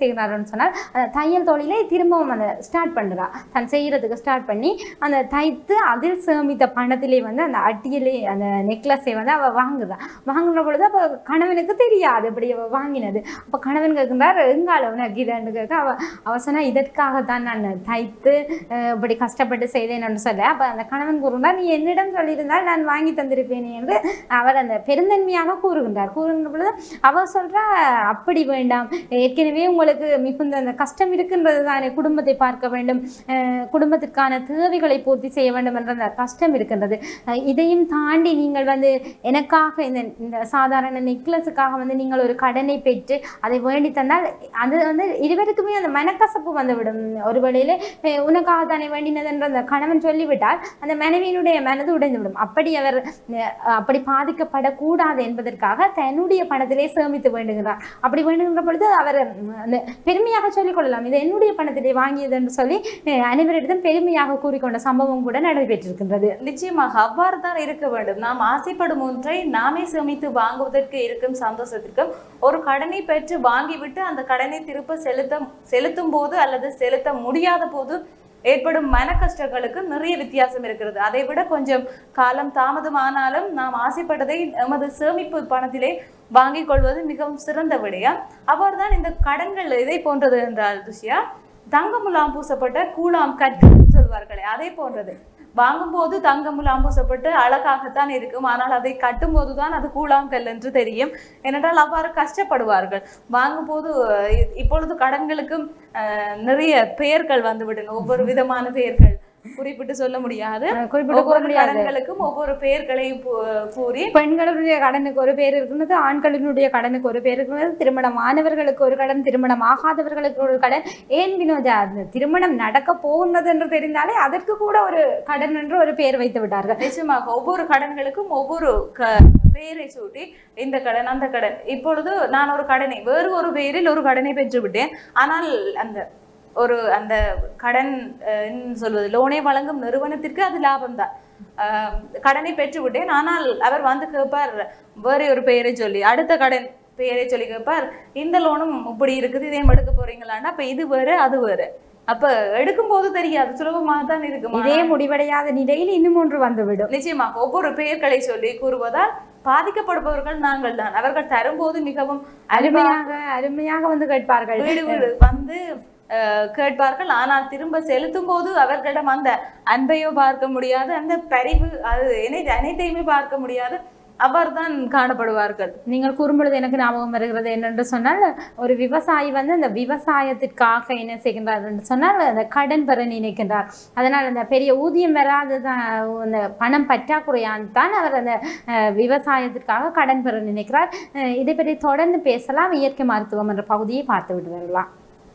S2: செய்கிறாருன்னு சொன்னால் அந்த தையல் தொழிலை திரும்பவும் அந்த ஸ்டார்ட் பண்ணுறா தன் செய்கிறதுக்கு ஸ்டார்ட் பண்ணி அந்த தைத்து அதில் சேமித்த பணத்திலே வந்து அந்த அட்டியிலே அந்த நெக்லஸை வந்து அவள் வாங்குறா வாங்குற பொழுது அப்போ கணவனுக்கு தெரியாது அப்படி அவள் வாங்கினது அப்போ கணவன் கேட்குறார் எங்கால உனக்கு இதுன்னு கேட்க அவ அவ சொன்னா இதற்காகத்தான் நான் தைத்து அஹ், இப்படி கஷ்டப்பட்டு செய்தேன்னு சொல்ல அப்போ அந்த கணவன் கூறுகிறார் நீ என்னிடம் சொல்லியிருந்தால் நான் வாங்கி தந்திருப்பேனே என்று அவர் அந்த பெருந்தன்மையாக கூறுகின்றார் கூறுகின்ற பொழுது அவர் சொல்றா அப்படி வேண்டாம் ஏற்கனவே உங்களுக்கு மிகுந்த அந்த கஷ்டம் இருக்கின்றது தானே குடும்பத்தை பார்க்க வேண்டும் அஹ், குடும்பத்திற்கான தேவைகளை பூர்த்தி செய்ய வேண்டும் என்ற அந்த கஷ்டம் இருக்கின்றது அஹ், இதையும் தாண்டி நீங்கள் வந்து எனக்காக இந்த இந்த சாதாரண நெக்லஸுக்காக வந்து நீங்கள் ஒரு கடனை பெற்று அதை வேண்டி தந்தால் அது வந்து இருவருக்குமே அந்த மனக்கசப்பு வந்துவிடும் ஒரு வேளையிலே அஹ், உனக்காக தானே வேண்டினது என்ற அந்த கணவன் சொல்லிவிட்டால் அந்த மனைவியினுடைய மனது உடைந்துவிடும் அப்படி அவர் அஹ், அப்படி பாதிக்கப்படக்கூடாது என்பதற்காக தன்னுடைய பணத்திலே சேமித்து வேண்டுகிறார் அப்படி வேண்டுகின்ற பொழுது அவர் உம், அந்த பெருமையாக சொல்லிக் கொள்ளலாம் இது என்னுடைய பணத்திலே வாங்கியது என்று சொல்லி அஹ், அனைவரிடத்தும் பெருமையாக கூறிக்கொண்ட சம்பவம் கூட நடைபெற்றிருக்கின்றது
S1: நிச்சயமாக அவ்வாறு தான் இருக்க வேண்டும் நாம் ஆசைப்படும் ஒன்றை நாமே சேமித்து வாங்குவதற்கு இருக்கும் சந்தோஷத்திற்கும் ஒரு கடனை பெற்று வாங்கிவிட்டு அந்த கடனை திருப்ப செலுத்த செலுத்தும் போது அல்லது செலுத்த முடியாத போது ஏற்படும் மன கஷ்டங்களுக்கு நிறைய வித்தியாசம் இருக்கிறது அதை விட கொஞ்சம் காலம் தாமதமானாலும் நாம் ஆசைப்பட்டதை எமது சேமிப்பு பணத்திலே வாங்கிக் கொள்வது மிகவும் சிறந்த விடயம் அவ்வாறுதான் இந்த கடன்கள் எதை போன்றது என்றால் துஷ்யா தங்கமுலாம் பூசப்பட்ட கூழாம் கற்கள் சொல்வார்களே அதே போன்றது வாங்கும்போது தங்கமுலாம் பூசப்பட்டு அழகாகத்தான் இருக்கும் ஆனால் அதை கட்டும்போது தான் அது கூழாங்கல் என்று தெரியும் ஏனென்றால் அவ்வாறு கஷ்டப்படுவார்கள் வாங்கும்போது அஹ், இ- இப்பொழுது கடன்களுக்கும் அஹ், நிறைய பெயர்கள் வந்துவிடும் ஒவ்வொரு விதமான பெயர்கள் குறிப்பிட்டு சொல்ல முடியாது
S2: அஹ், குறிப்பிட்டு கூற
S1: ஒவ்வொரு
S2: முடியாது
S1: கடன்களுக்கும் ஒவ்வொரு பெயர்களையும் கூ- கூறி
S2: பெண்களுடைய கடனுக்கு ஒரு பேர் இருக்கிறது ஆண்களினுடைய கடனுக்கு ஒரு பேர் இருக்கிறது திருமணம் ஆனவர்களுக்கு ஒரு கடன் திருமணம் ஆகாதவர்களுக்கு ஒரு கடன் ஏன் வினோதா அந்த திருமணம் நடக்க போகின்றது என்று தெரிந்தாலே அதற்கு கூட ஒரு கடன் என்று ஒரு பெயர் வைத்து விட்டார்கள்
S1: நிச்சயமாக ஒவ்வொரு கடன்களுக்கும் ஒவ்வொரு க பெயரை சூட்டி இந்த கடன் அந்த கடன் இப்பொழுது நான் ஒரு கடனை வேறு ஒரு பெயரில் ஒரு கடனை பெற்று விட்டேன் ஆனால் அந்த ஒரு அந்த கடன் அஹ், என்ன சொல்வது லோனை வழங்கும் நிறுவனத்திற்கு அது லாபம்தான் ஆஹ், கடனை பெற்று விட்டேன் ஆனால் அவர் வந்து கேட்பார் வேறு ஒரு பெயரை சொல்லி அடுத்த கடன் பெயரை சொல்லி கேட்பார் இந்த லோனும் இப்படி இருக்குது இதையும் எடுக்க போறீங்களான்னா அப்ப இது வேறு அது வேறு அப்ப எடுக்கும் போது தெரியாது சுலபமாக தான் இருக்கும்
S2: இதே முடிவடையாத நிலையில் இன்னும் ஒன்று வந்துவிடும்
S1: நிச்சயமாக ஒவ்வொரு பெயர்களை சொல்லி கூறுவதால் பாதிக்கப்படுபவர்கள் நாங்கள் தான் அவர்கள் தரும்போது மிகவும் அருமையாக
S2: அருமையாக அருமையாக வந்து கேட்பார்கள்
S1: வீடு வீடு வந்து அஹ், கேட்பார்கள் ஆனால் திரும்ப செலுத்தும் போது அவர்களிடம் அந்த அன்பையோ பார்க்க முடியாது அந்த பரிவு அது அனைத்து அனைத்தையுமே பார்க்க முடியாது அவ்வாறு தான் காணப்படுவார்கள்
S2: நீங்கள் கூறும்பொழுது எனக்கு ஞாபகம் வருகிறது என்னென்று சொன்னால் ஒரு விவசாயி வந்து அந்த விவசாயத்திற்காக என்ன செய்கின்றார் என்று சொன்னால் அந்த கடன் பெற நினைக்கின்றார் அதனால் அந்த பெரிய ஊதியம் வராததான் அந்த பணம் பற்றாக்குறையான் தான் அவர் அந்த அஹ், விவசாயத்திற்காக கடன் பெற நினைக்கிறார் அஹ், இதை பற்றி தொடர்ந்து பேசலாம் இயற்கை மருத்துவம் என்ற பகுதியை பார்த்து விட்டு வரலாம்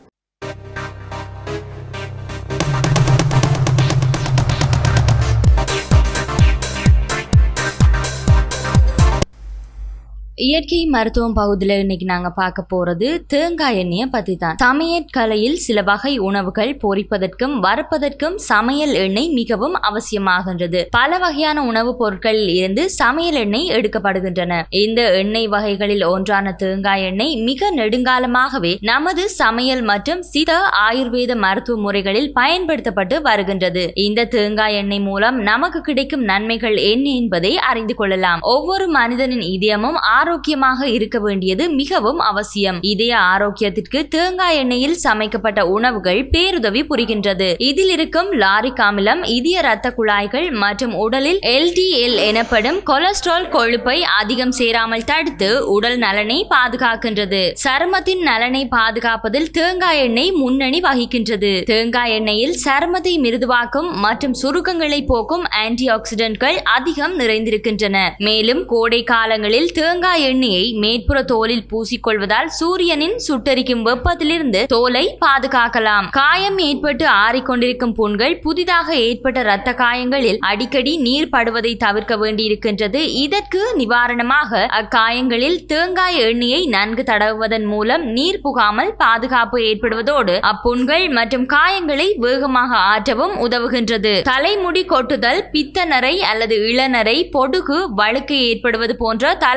S3: இயற்கை மருத்துவம் பகுதியில் இன்னைக்கு நாங்க பார்க்க போறது தேங்காய் எண்ணெயை பத்தி தான் சமையற்கலையில் சில வகை உணவுகள் பொரிப்பதற்கும் வறுப்பதற்கும் சமையல் எண்ணெய் மிகவும் அவசியமாகின்றது பல வகையான உணவுப் பொருட்களில் இருந்து சமையல் எண்ணெய் எடுக்கப்படுகின்றன இந்த எண்ணெய் வகைகளில் ஒன்றான தேங்காய் எண்ணெய் மிக நெடுங்காலமாகவே நமது சமையல் மற்றும் சித ஆயுர்வேத மருத்துவ முறைகளில் பயன்படுத்தப்பட்டு வருகின்றது இந்த தேங்காய் எண்ணெய் மூலம் நமக்கு கிடைக்கும் நன்மைகள் என்ன என்பதை அறிந்து கொள்ளலாம் ஒவ்வொரு மனிதனின் இதயமும் ஆரோக்கியமாக இருக்க வேண்டியது மிகவும் அவசியம் இதய ஆரோக்கியத்திற்கு தேங்காய் எண்ணெயில் சமைக்கப்பட்ட உணவுகள் பேருதவி புரிகின்றது இதில் இருக்கும் லாரிக் அமிலம் இதய இரத்த குழாய்கள் மற்றும் உடலில் எல்டிஎல் எனப்படும் கொலஸ்ட்ரால் கொழுப்பை அதிகம் சேராமல் தடுத்து உடல் நலனை பாதுகாக்கின்றது சருமத்தின் நலனை பாதுகாப்பதில் தேங்காய் எண்ணெய் முன்னணி வகிக்கின்றது தேங்காய் எண்ணெயில் சருமத்தை மிருதுவாக்கும் மற்றும் சுருக்கங்களை போக்கும் ஆன்டி ஆக்சிடென்ட்கள் அதிகம் நிறைந்திருக்கின்றன மேலும் கோடை காலங்களில் தேங்காய் எண்ணெயை மேற்புற தோலில் பூசிக்கொள்வதால் சூரியனின் சுட்டரிக்கும் வெப்பத்திலிருந்து தோலை பாதுகாக்கலாம் காயம் ஏற்பட்டு ஆறிக்கொண்டிருக்கும் புண்கள் புதிதாக ஏற்பட்ட இரத்த காயங்களில் அடிக்கடி நீர் படுவதை தவிர்க்க வேண்டியிருக்கின்றது இதற்கு நிவாரணமாக அக்காயங்களில் தேங்காய் எண்ணெயை நன்கு தடவுவதன் மூலம் நீர் புகாமல் பாதுகாப்பு ஏற்படுவதோடு அப்புண்கள் மற்றும் காயங்களை வேகமாக ஆற்றவும் உதவுகின்றது தலைமுடி கொட்டுதல் பித்த நரை அல்லது இளநரை பொடுகு வழுக்கு ஏற்படுவது போன்ற தலைமுடி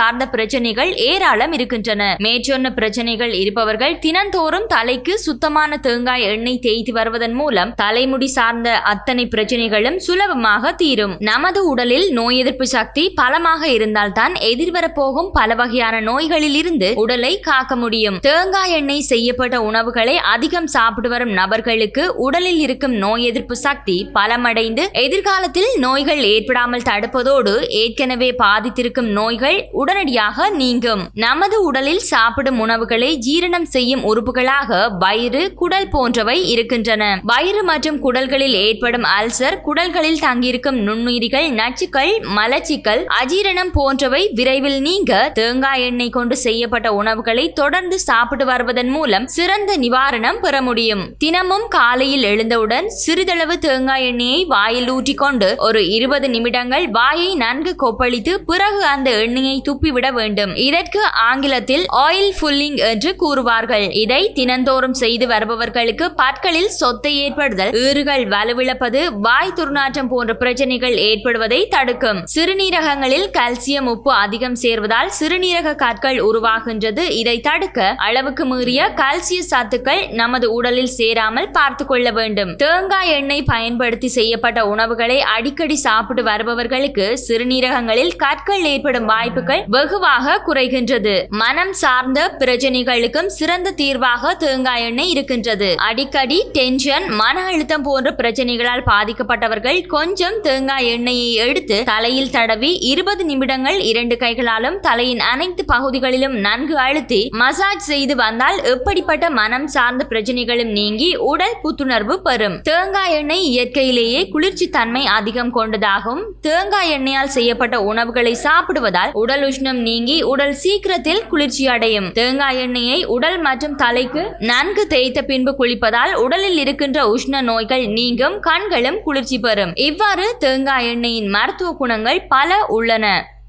S3: சார்ந்த பிரச்சனைகள் ஏராளம் இருக்கின்றன மேற்சொன்ன பிரச்சனைகள் இருப்பவர்கள் தினந்தோறும் தலைக்கு சுத்தமான தேங்காய் எண்ணெய் தேய்த்து வருவதன் மூலம் தலைமுடி சார்ந்த அத்தனை பிரச்சனைகளும் சுலபமாக தீரும் நமது உடலில் நோய் எதிர்ப்பு சக்தி பலமாக இருந்தால்தான் எதிர்வரப்போகும் பல வகையான நோய்களில் இருந்து உடலை காக்க முடியும் தேங்காய் எண்ணெய் செய்யப்பட்ட உணவுகளை அதிகம் சாப்பிட்டு வரும் நபர்களுக்கு உடலில் இருக்கும் நோய் எதிர்ப்பு சக்தி பலமடைந்து எதிர்காலத்தில் நோய்கள் ஏற்படாமல் தடுப்பதோடு ஏற்கனவே பாதித்திருக்கும் நோய்கள் உடனடியாக நீங்கும் நமது உடலில் சாப்பிடும் உணவுகளை ஜீரணம் செய்யும் உறுப்புகளாக வயிறு குடல் போன்றவை இருக்கின்றன வயிறு மற்றும் குடல்களில் ஏற்படும் அல்சர் குடல்களில் தங்கியிருக்கும் நுண்ணுயிரிகள் நச்சுக்கள் மலச்சிக்கல் அஜீரணம் போன்றவை விரைவில் நீங்க தேங்காய் எண்ணெய் கொண்டு செய்யப்பட்ட உணவுகளை தொடர்ந்து சாப்பிட்டு வருவதன் மூலம் சிறந்த நிவாரணம் பெற முடியும் தினமும் காலையில் எழுந்தவுடன் சிறிதளவு தேங்காய் எண்ணெயை வாயில் ஊற்றிக்கொண்டு ஒரு இருபது நிமிடங்கள் வாயை நன்கு கொப்பளித்து பிறகு அந்த எண்ணெயை துப்பிவிட வேண்டும் இதற்கு ஆங்கிலத்தில் ஆயில் ஃபுல்லிங் என்று கூறுவார்கள் இதை தினந்தோறும் செய்து வருபவர்களுக்கு பற்களில் சொத்தை ஏற்படுதல் ஈறுகள் வலுவிழப்பது வாய் துர்நாற்றம் போன்ற பிரச்சனைகள் ஏற்படுவதை தடுக்கும் சிறுநீரகங்களில் கால்சியம் உப்பு அதிகம் சேர்வதால் சிறுநீரக கற்கள் உருவாகின்றது இதை தடுக்க அளவுக்கு மீறிய கால்சிய சத்துக்கள் நமது உடலில் சேராமல் பார்த்து கொள்ள வேண்டும் தேங்காய் எண்ணெய் பயன்படுத்தி செய்யப்பட்ட உணவுகளை அடிக்கடி சாப்பிட்டு வருபவர்களுக்கு சிறுநீரகங்களில் கற்கள் ஏற்படும் வாய்ப்புகள் வெகுவாக குறைகின்றது மனம் சார்ந்த பிரச்சனைகளுக்கும் சிறந்த தீர்வாக தேங்காய் எண்ணெய் இருக்கின்றது அடிக்கடி டென்ஷன் மன அழுத்தம் போன்ற பிரச்சனைகளால் பாதிக்கப்பட்டவர்கள் கொஞ்சம் தேங்காய் எண்ணெயை எடுத்து தலையில் தடவி இருபது நிமிடங்கள் இரண்டு கைகளாலும் தலையின் அனைத்து பகுதிகளிலும் நன்கு அழுத்தி மசாஜ் செய்து வந்தால் எப்படிப்பட்ட மனம் சார்ந்த பிரச்சனைகளும் நீங்கி உடல் புத்துணர்வு பெறும் தேங்காய் எண்ணெய் இயற்கையிலேயே குளிர்ச்சி தன்மை அதிகம் கொண்டதாகும் தேங்காய் எண்ணெயால் செய்யப்பட்ட உணவுகளை சாப்பிடுவதால் உடல் உஷ்ணம் நீங்கி உடல் சீக்கிரத்தில் குளிர்ச்சி அடையும் தேங்காய் எண்ணெயை உடல் மற்றும் தலைக்கு நன்கு தேய்த்த பின்பு குளிப்பதால் உடலில் இருக்கின்ற உஷ்ண நோய்கள் நீங்கும் கண்களும் குளிர்ச்சி பெறும் இவ்வாறு தேங்காய் எண்ணெயின் மருத்துவ குணங்கள் பல உள்ளன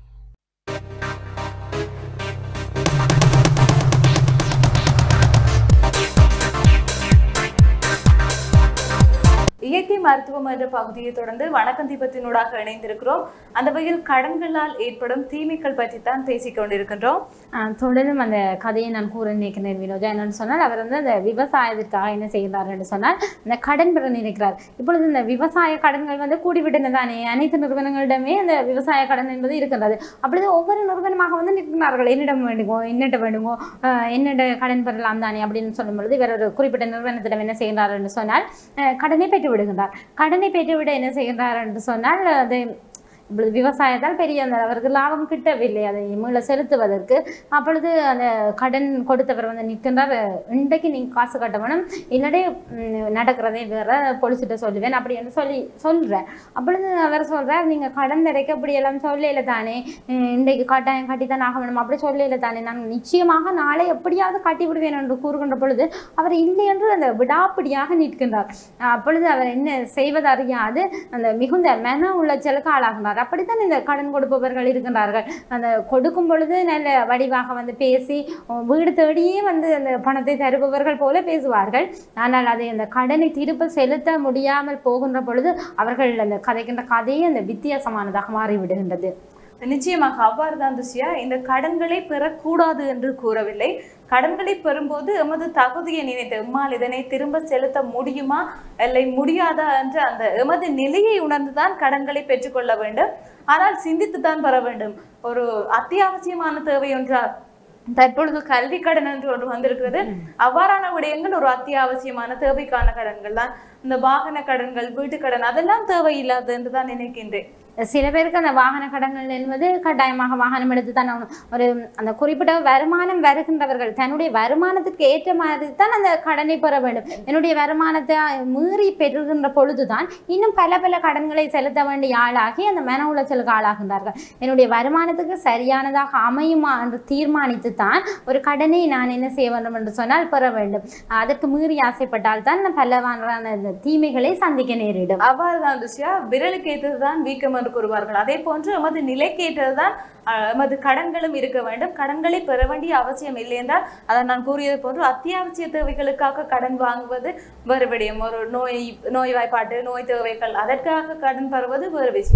S1: இயற்கை மருத்துவம் என்ற பகுதியை தொடர்ந்து வணக்கம் தீபத்தினூடாக இணைந்திருக்கிறோம் அந்த வகையில் கடன்களால் ஏற்படும் தீமைகள் பற்றி தான் பேசிக் கொண்டிருக்கின்றோம்
S2: ஆஹ் தொடர்ந்தும் அந்த கதையை நான் கூற நினைக்கிறேன் வினோஜா என்னன்னு சொன்னால் அவர் வந்து அந்த விவசாயத்திற்காக என்ன செய்கிறார் என்று சொன்னால் இந்த கடன் பெற நினைக்கிறார் இப்பொழுது இந்த விவசாய கடன்கள் வந்து கூடிவிட்டன தானே அனைத்து நிறுவனங்களிடமே அந்த விவசாய கடன் என்பது இருக்கின்றது அப்பொழுது ஒவ்வொரு நிறுவனமாக வந்து நிற்கிறார்கள் என்னிடம் வேண்டுமோ என்னிட்ட வேண்டுமோ ஆஹ் என்னிட கடன் பெறலாம் தானே அப்படின்னு சொல்லும் பொழுது இவர் ஒரு குறிப்பிட்ட நிறுவனத்திடம் என்ன செய்கிறார் என்று சொன்னால் ஆஹ் கடனை பெற்று விடுகின்றார் கடனை பெற்றுவிட என்ன செய்கின்றார் என்று சொன்னால் அது இப்பொழுது விவசாயத்தால் பெரிய அந்த அவருக்கு லாபம் கிட்டவில்லை அதை மீள செலுத்துவதற்கு அப்பொழுது அந்த கடன் கொடுத்தவர் வந்து நிற்கின்றார் இன்றைக்கு நீங்கள் காசு கட்ட வேணும் இல்லாட்டி ம், நடக்கிறதே வேற பொலிசிட்ட சொல்லுவேன் அப்படி என்று சொல்லி சொல்கிறேன் அப்பொழுது அவர் சொல்கிறார் நீங்கள் கடன் திரைக்க அப்படி எல்லாம் சொல்லல தானே ம், இன்றைக்கு கட்டாயம் கட்டி தான் ஆக வேணும் அப்படி சொல்லல தானே நான் நிச்சயமாக நாளை எப்படியாவது கட்டி விடுவேன் என்று கூறுகின்ற பொழுது அவர் இல்லை என்று அந்த விடாப்பிடியாக நிற்கின்றார் அப்பொழுது அவர் என்ன செய்வது அறியாது அந்த மிகுந்த மன உளைச்சலுக்கு ஆளாகின்றார் அப்படித்தான் இந்த கடன் கொடுப்பவர்கள் இருக்கின்றார்கள் அந்த கொடுக்கும் பொழுது நல்ல வடிவாக வந்து பேசி உம், வீடு தேடியே வந்து அந்த பணத்தை தருபவர்கள் போல பேசுவார்கள் ஆனால் அதை அந்த கடனை திரும்ப செலுத்த முடியாமல் போகின்ற பொழுது அவர்கள் அந்த கதைக்கின்ற கதையே அந்த வித்தியாசமானதாக மாறிவிடுகின்றது
S1: நிச்சயமாக அவ்வாறு தான் துஷியா இந்த கடன்களை பெறக்கூடாது என்று கூறவில்லை கடன்களை பெறும்போது எமது தகுதியை நினைத்து எம்மால் இதனை திரும்ப செலுத்த முடியுமா இல்லை முடியாதா என்று அந்த எமது நிலையை உணர்ந்துதான் கடன்களை பெற்றுக்கொள்ள வேண்டும் ஆனால் சிந்தித்து தான் பெற வேண்டும் ஒரு அத்தியாவசியமான தேவை ஒன்றா தற்பொழுது கல்வி கடன் என்று ஒன்று வந்திருக்கிறது அவ்வாறான விடயங்கள் ஒரு அத்தியாவசியமான தேவைக்கான கடன்கள் தான் இந்த வாகன கடன்கள் வீட்டு கடன் அதெல்லாம் தேவையில்லாது என்று தான் நினைக்கின்றேன்
S2: சில பேருக்கு அந்த வாகன கடன்கள் என்பது கட்டாயமாக வாகனம் எடுத்து தான் ஆகணும். ஒரு அந்த குறிப்பிட்ட வருமானம் வருகின்றவர்கள் தன்னுடைய வருமானத்திற்கு ஏற்ற மாதிரி தான் அந்த கடனை பெற வேண்டும் என்னுடைய வருமானத்தை மீறி பெறுகின்ற பொழுதுதான் இன்னும் பல பல கடன்களை செலுத்த வேண்டிய ஆளாகி அந்த மன உளைச்சலுக்கு ஆளாகின்றார்கள் என்னுடைய வருமானத்துக்கு சரியானதாக அமையுமா என்று தீர்மானித்து தான் ஒரு கடனை நான் என்ன செய்ய வேண்டும் என்று சொன்னால் பெற வேண்டும் அதற்கு மீறி ஆசைப்பட்டால் தான் பலவான இந்த தீமைகளை சந்திக்க நேரிடும்
S1: அவ்வாறு தான் துஷ்யா விரலுக்கு ஏற்றதுதான் வீக்கம் என்று கூறுவார்கள் அதே போன்று எமது நிலைக்கு ஏற்றதுதான் அஹ், எமது கடன்களும் இருக்க வேண்டும் கடன்களை பெற வேண்டிய அவசியம் இல்லை என்றால் அதை நான் கூறியது போன்று அத்தியாவசிய தேவைகளுக்காக கடன் வாங்குவது வேறு விடயம் ஒரு நோய் நோய்வாய்ப்பாட்டு நோய் தேவைகள் அதற்காக கடன் பெறுவது வேறு விஷயம்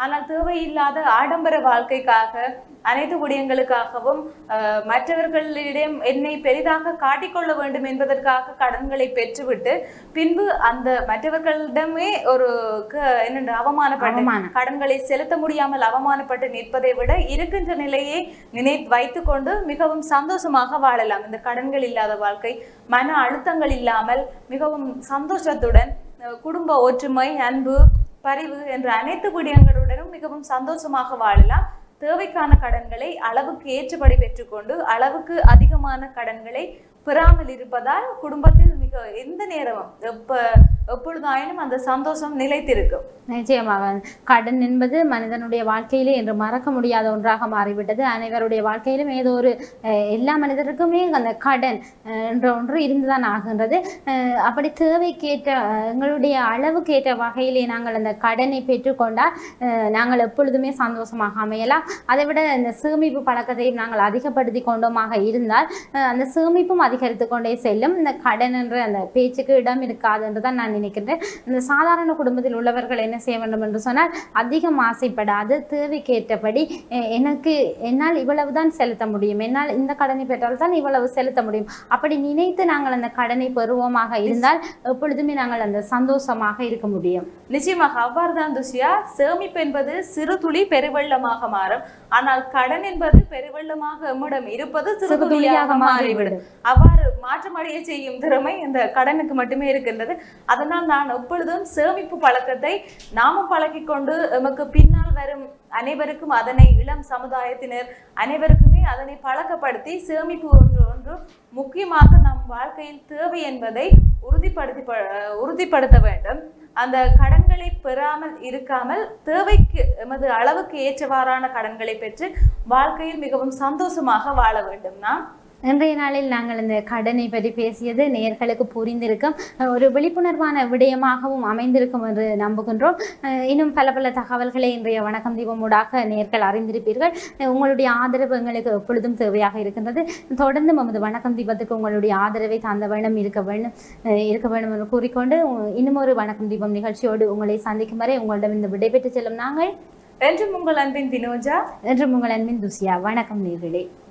S1: ஆனால் தேவையில்லாத ஆடம்பர வாழ்க்கைக்காக அனைத்து விடயங்களுக்காகவும் அஹ், மற்றவர்களிடம் என்னை பெரிதாக காட்டிக்கொள்ள வேண்டும் என்பதற்காக கடன்களை பெற்றுவிட்டு பின்பு அந்த மற்றவர்களிடமே ஒரு க- என்னென்று அவமானப்பட்டு
S2: அவமானம்.
S1: கடன்களை செலுத்த முடியாமல் அவமானப்பட்டு நிற்பதை விட இருக்கின்ற நிலையை நினை வைத்துக்கொண்டு மிகவும் சந்தோஷமாக வாழலாம் இந்த கடன்கள் இல்லாத வாழ்க்கை மன அழுத்தங்கள் இல்லாமல் மிகவும் சந்தோஷத்துடன் அஹ், குடும்ப ஒற்றுமை அன்பு பரிவு என்ற அனைத்து விடயங்களுடனும் மிகவும் சந்தோஷமாக வாழலாம் தேவைக்கான கடன்களை அளவுக்கு ஏற்றபடி பெற்றுக்கொண்டு அளவுக்கு அதிகமான கடன்களை பெறாமல் இருப்பதால் குடும்பத்தில் மிக எந்த நேரமும் எப்ப எப்பொழுதாயினும் அந்த சந்தோஷம் நிலைத்திருக்கும்
S2: நிச்சயமாக கடன் என்பது மனிதனுடைய வாழ்க்கையிலே என்று மறக்க முடியாத ஒன்றாக மாறிவிட்டது அனைவருடைய வாழ்க்கையிலும் ஏதோ ஒரு அஹ், எல்லா மனிதருக்குமே அந்த கடன் அஹ், என்ற ஒன்று இருந்துதான் ஆகின்றது அஹ், அப்படி தேவைக்கேற்ற அஹ், எங்களுடைய அளவுக்கேற்ற வகையிலே நாங்கள் அந்த கடனை பெற்றுக்கொண்டால் அஹ், நாங்கள் எப்பொழுதுமே சந்தோஷமாக அமையலாம் அதை விட இந்த சேமிப்பு பழக்கத்தையும் நாங்கள் அதிகப்படுத்தி கொண்டோமாக இருந்தால் அஹ், அந்த சேமிப்பும் அதிகரித்து கொண்டே செல்லும் இந்த கடன் என்ற அந்த பேச்சுக்கு இடம் இருக்காது என்று தான் நான் நினைக்கின்றேன் இந்த சாதாரண குடும்பத்தில் உள்ளவர்கள் என்ன செய்ய வேண்டும் என்று சொன்னால் அதிகம் ஆசைப்படாது தேவைக்கேற்றபடி அஹ், எனக்கு என்னால் இவ்வளவுதான் செலுத்த முடியும் என்னால் இந்த கடனை பெற்றால் தான் இவ்வளவு செலுத்த முடியும் அப்படி நினைத்து நாங்கள் அந்த கடனை பெறுவோமாக இருந்தால் எப்பொழுதுமே நாங்கள் அந்த சந்தோஷமாக இருக்க முடியும்
S1: நிச்சயமாக அவ்வாறுதான் துஷியா சேமிப்பு என்பது சிறு துளி பெருவெள்ளமாக மாறும் ஆனால் கடன் என்பது பெருவெள்ளமாக எம்மிடம் இருப்பது சிறு
S2: சிறு
S1: துளியாக
S2: துளியாக
S1: மாறிவிடும்
S2: மாறிவிடும்.
S1: அவ்வாறு மாற்றமடைய செய்யும் திறமை இந்த கடனுக்கு மட்டுமே இருக்கின்றது அதனால் நான் எப்பொழுதும் சேமிப்பு பழக்கத்தை நாமும் பழக்கிக் கொண்டு எமக்கு பின்னால் வரும் அனைவருக்கும் அதனை இளம் சமுதாயத்தினர் அனைவருக்குமே அதனை பழக்கப்படுத்தி சேமிப்பு ஒன்று ஒன்று முக்கியமாக நம் வாழ்க்கையில் தேவை என்பதை உறுதிப்படுத்தி ப- உறுதிப்படுத்த வேண்டும் அந்த கடன்களை பெறாமல் இருக்காமல் தேவைக்கு எமது அளவுக்கு ஏற்றவாறான கடன்களை பெற்று வாழ்க்கையில் மிகவும் சந்தோஷமாக வாழ வேண்டும் நாம்
S2: இன்றைய நாளில் நாங்கள் இந்த கடனை பற்றி பேசியது நேயர்களுக்கு புரிந்திருக்கும் அஹ் ஒரு விழிப்புணர்வான விடயமாகவும் அமைந்திருக்கும் என்று நம்புகின்றோம் அஹ் இன்னும் பல பல தகவல்களை இன்றைய வணக்கம் தீபமூடாக நேர்கள் அறிந்திருப்பீர்கள் அஹ் உங்களுடைய ஆதரவு எங்களுக்கு எப்பொழுதும் தேவையாக இருக்கின்றது தொடர்ந்து நமது வணக்கம் தீபத்துக்கு உங்களுடைய ஆதரவை தந்த வேணும் இருக்க வேண்டும் அஹ் இருக்க வேண்டும் என்று கூறிக்கொண்டு உ- இன்னும் ஒரு வணக்கம் தீபம் நிகழ்ச்சியோடு உங்களை சந்திக்கும் வரை உங்களிடம் இந்த விடைபெற்று செல்லும் நாங்கள்
S1: என்றும் உங்கள் அன்பின் தினோஜா
S2: என்று உங்கள் அன்பின் துசியா வணக்கம் நேர்களே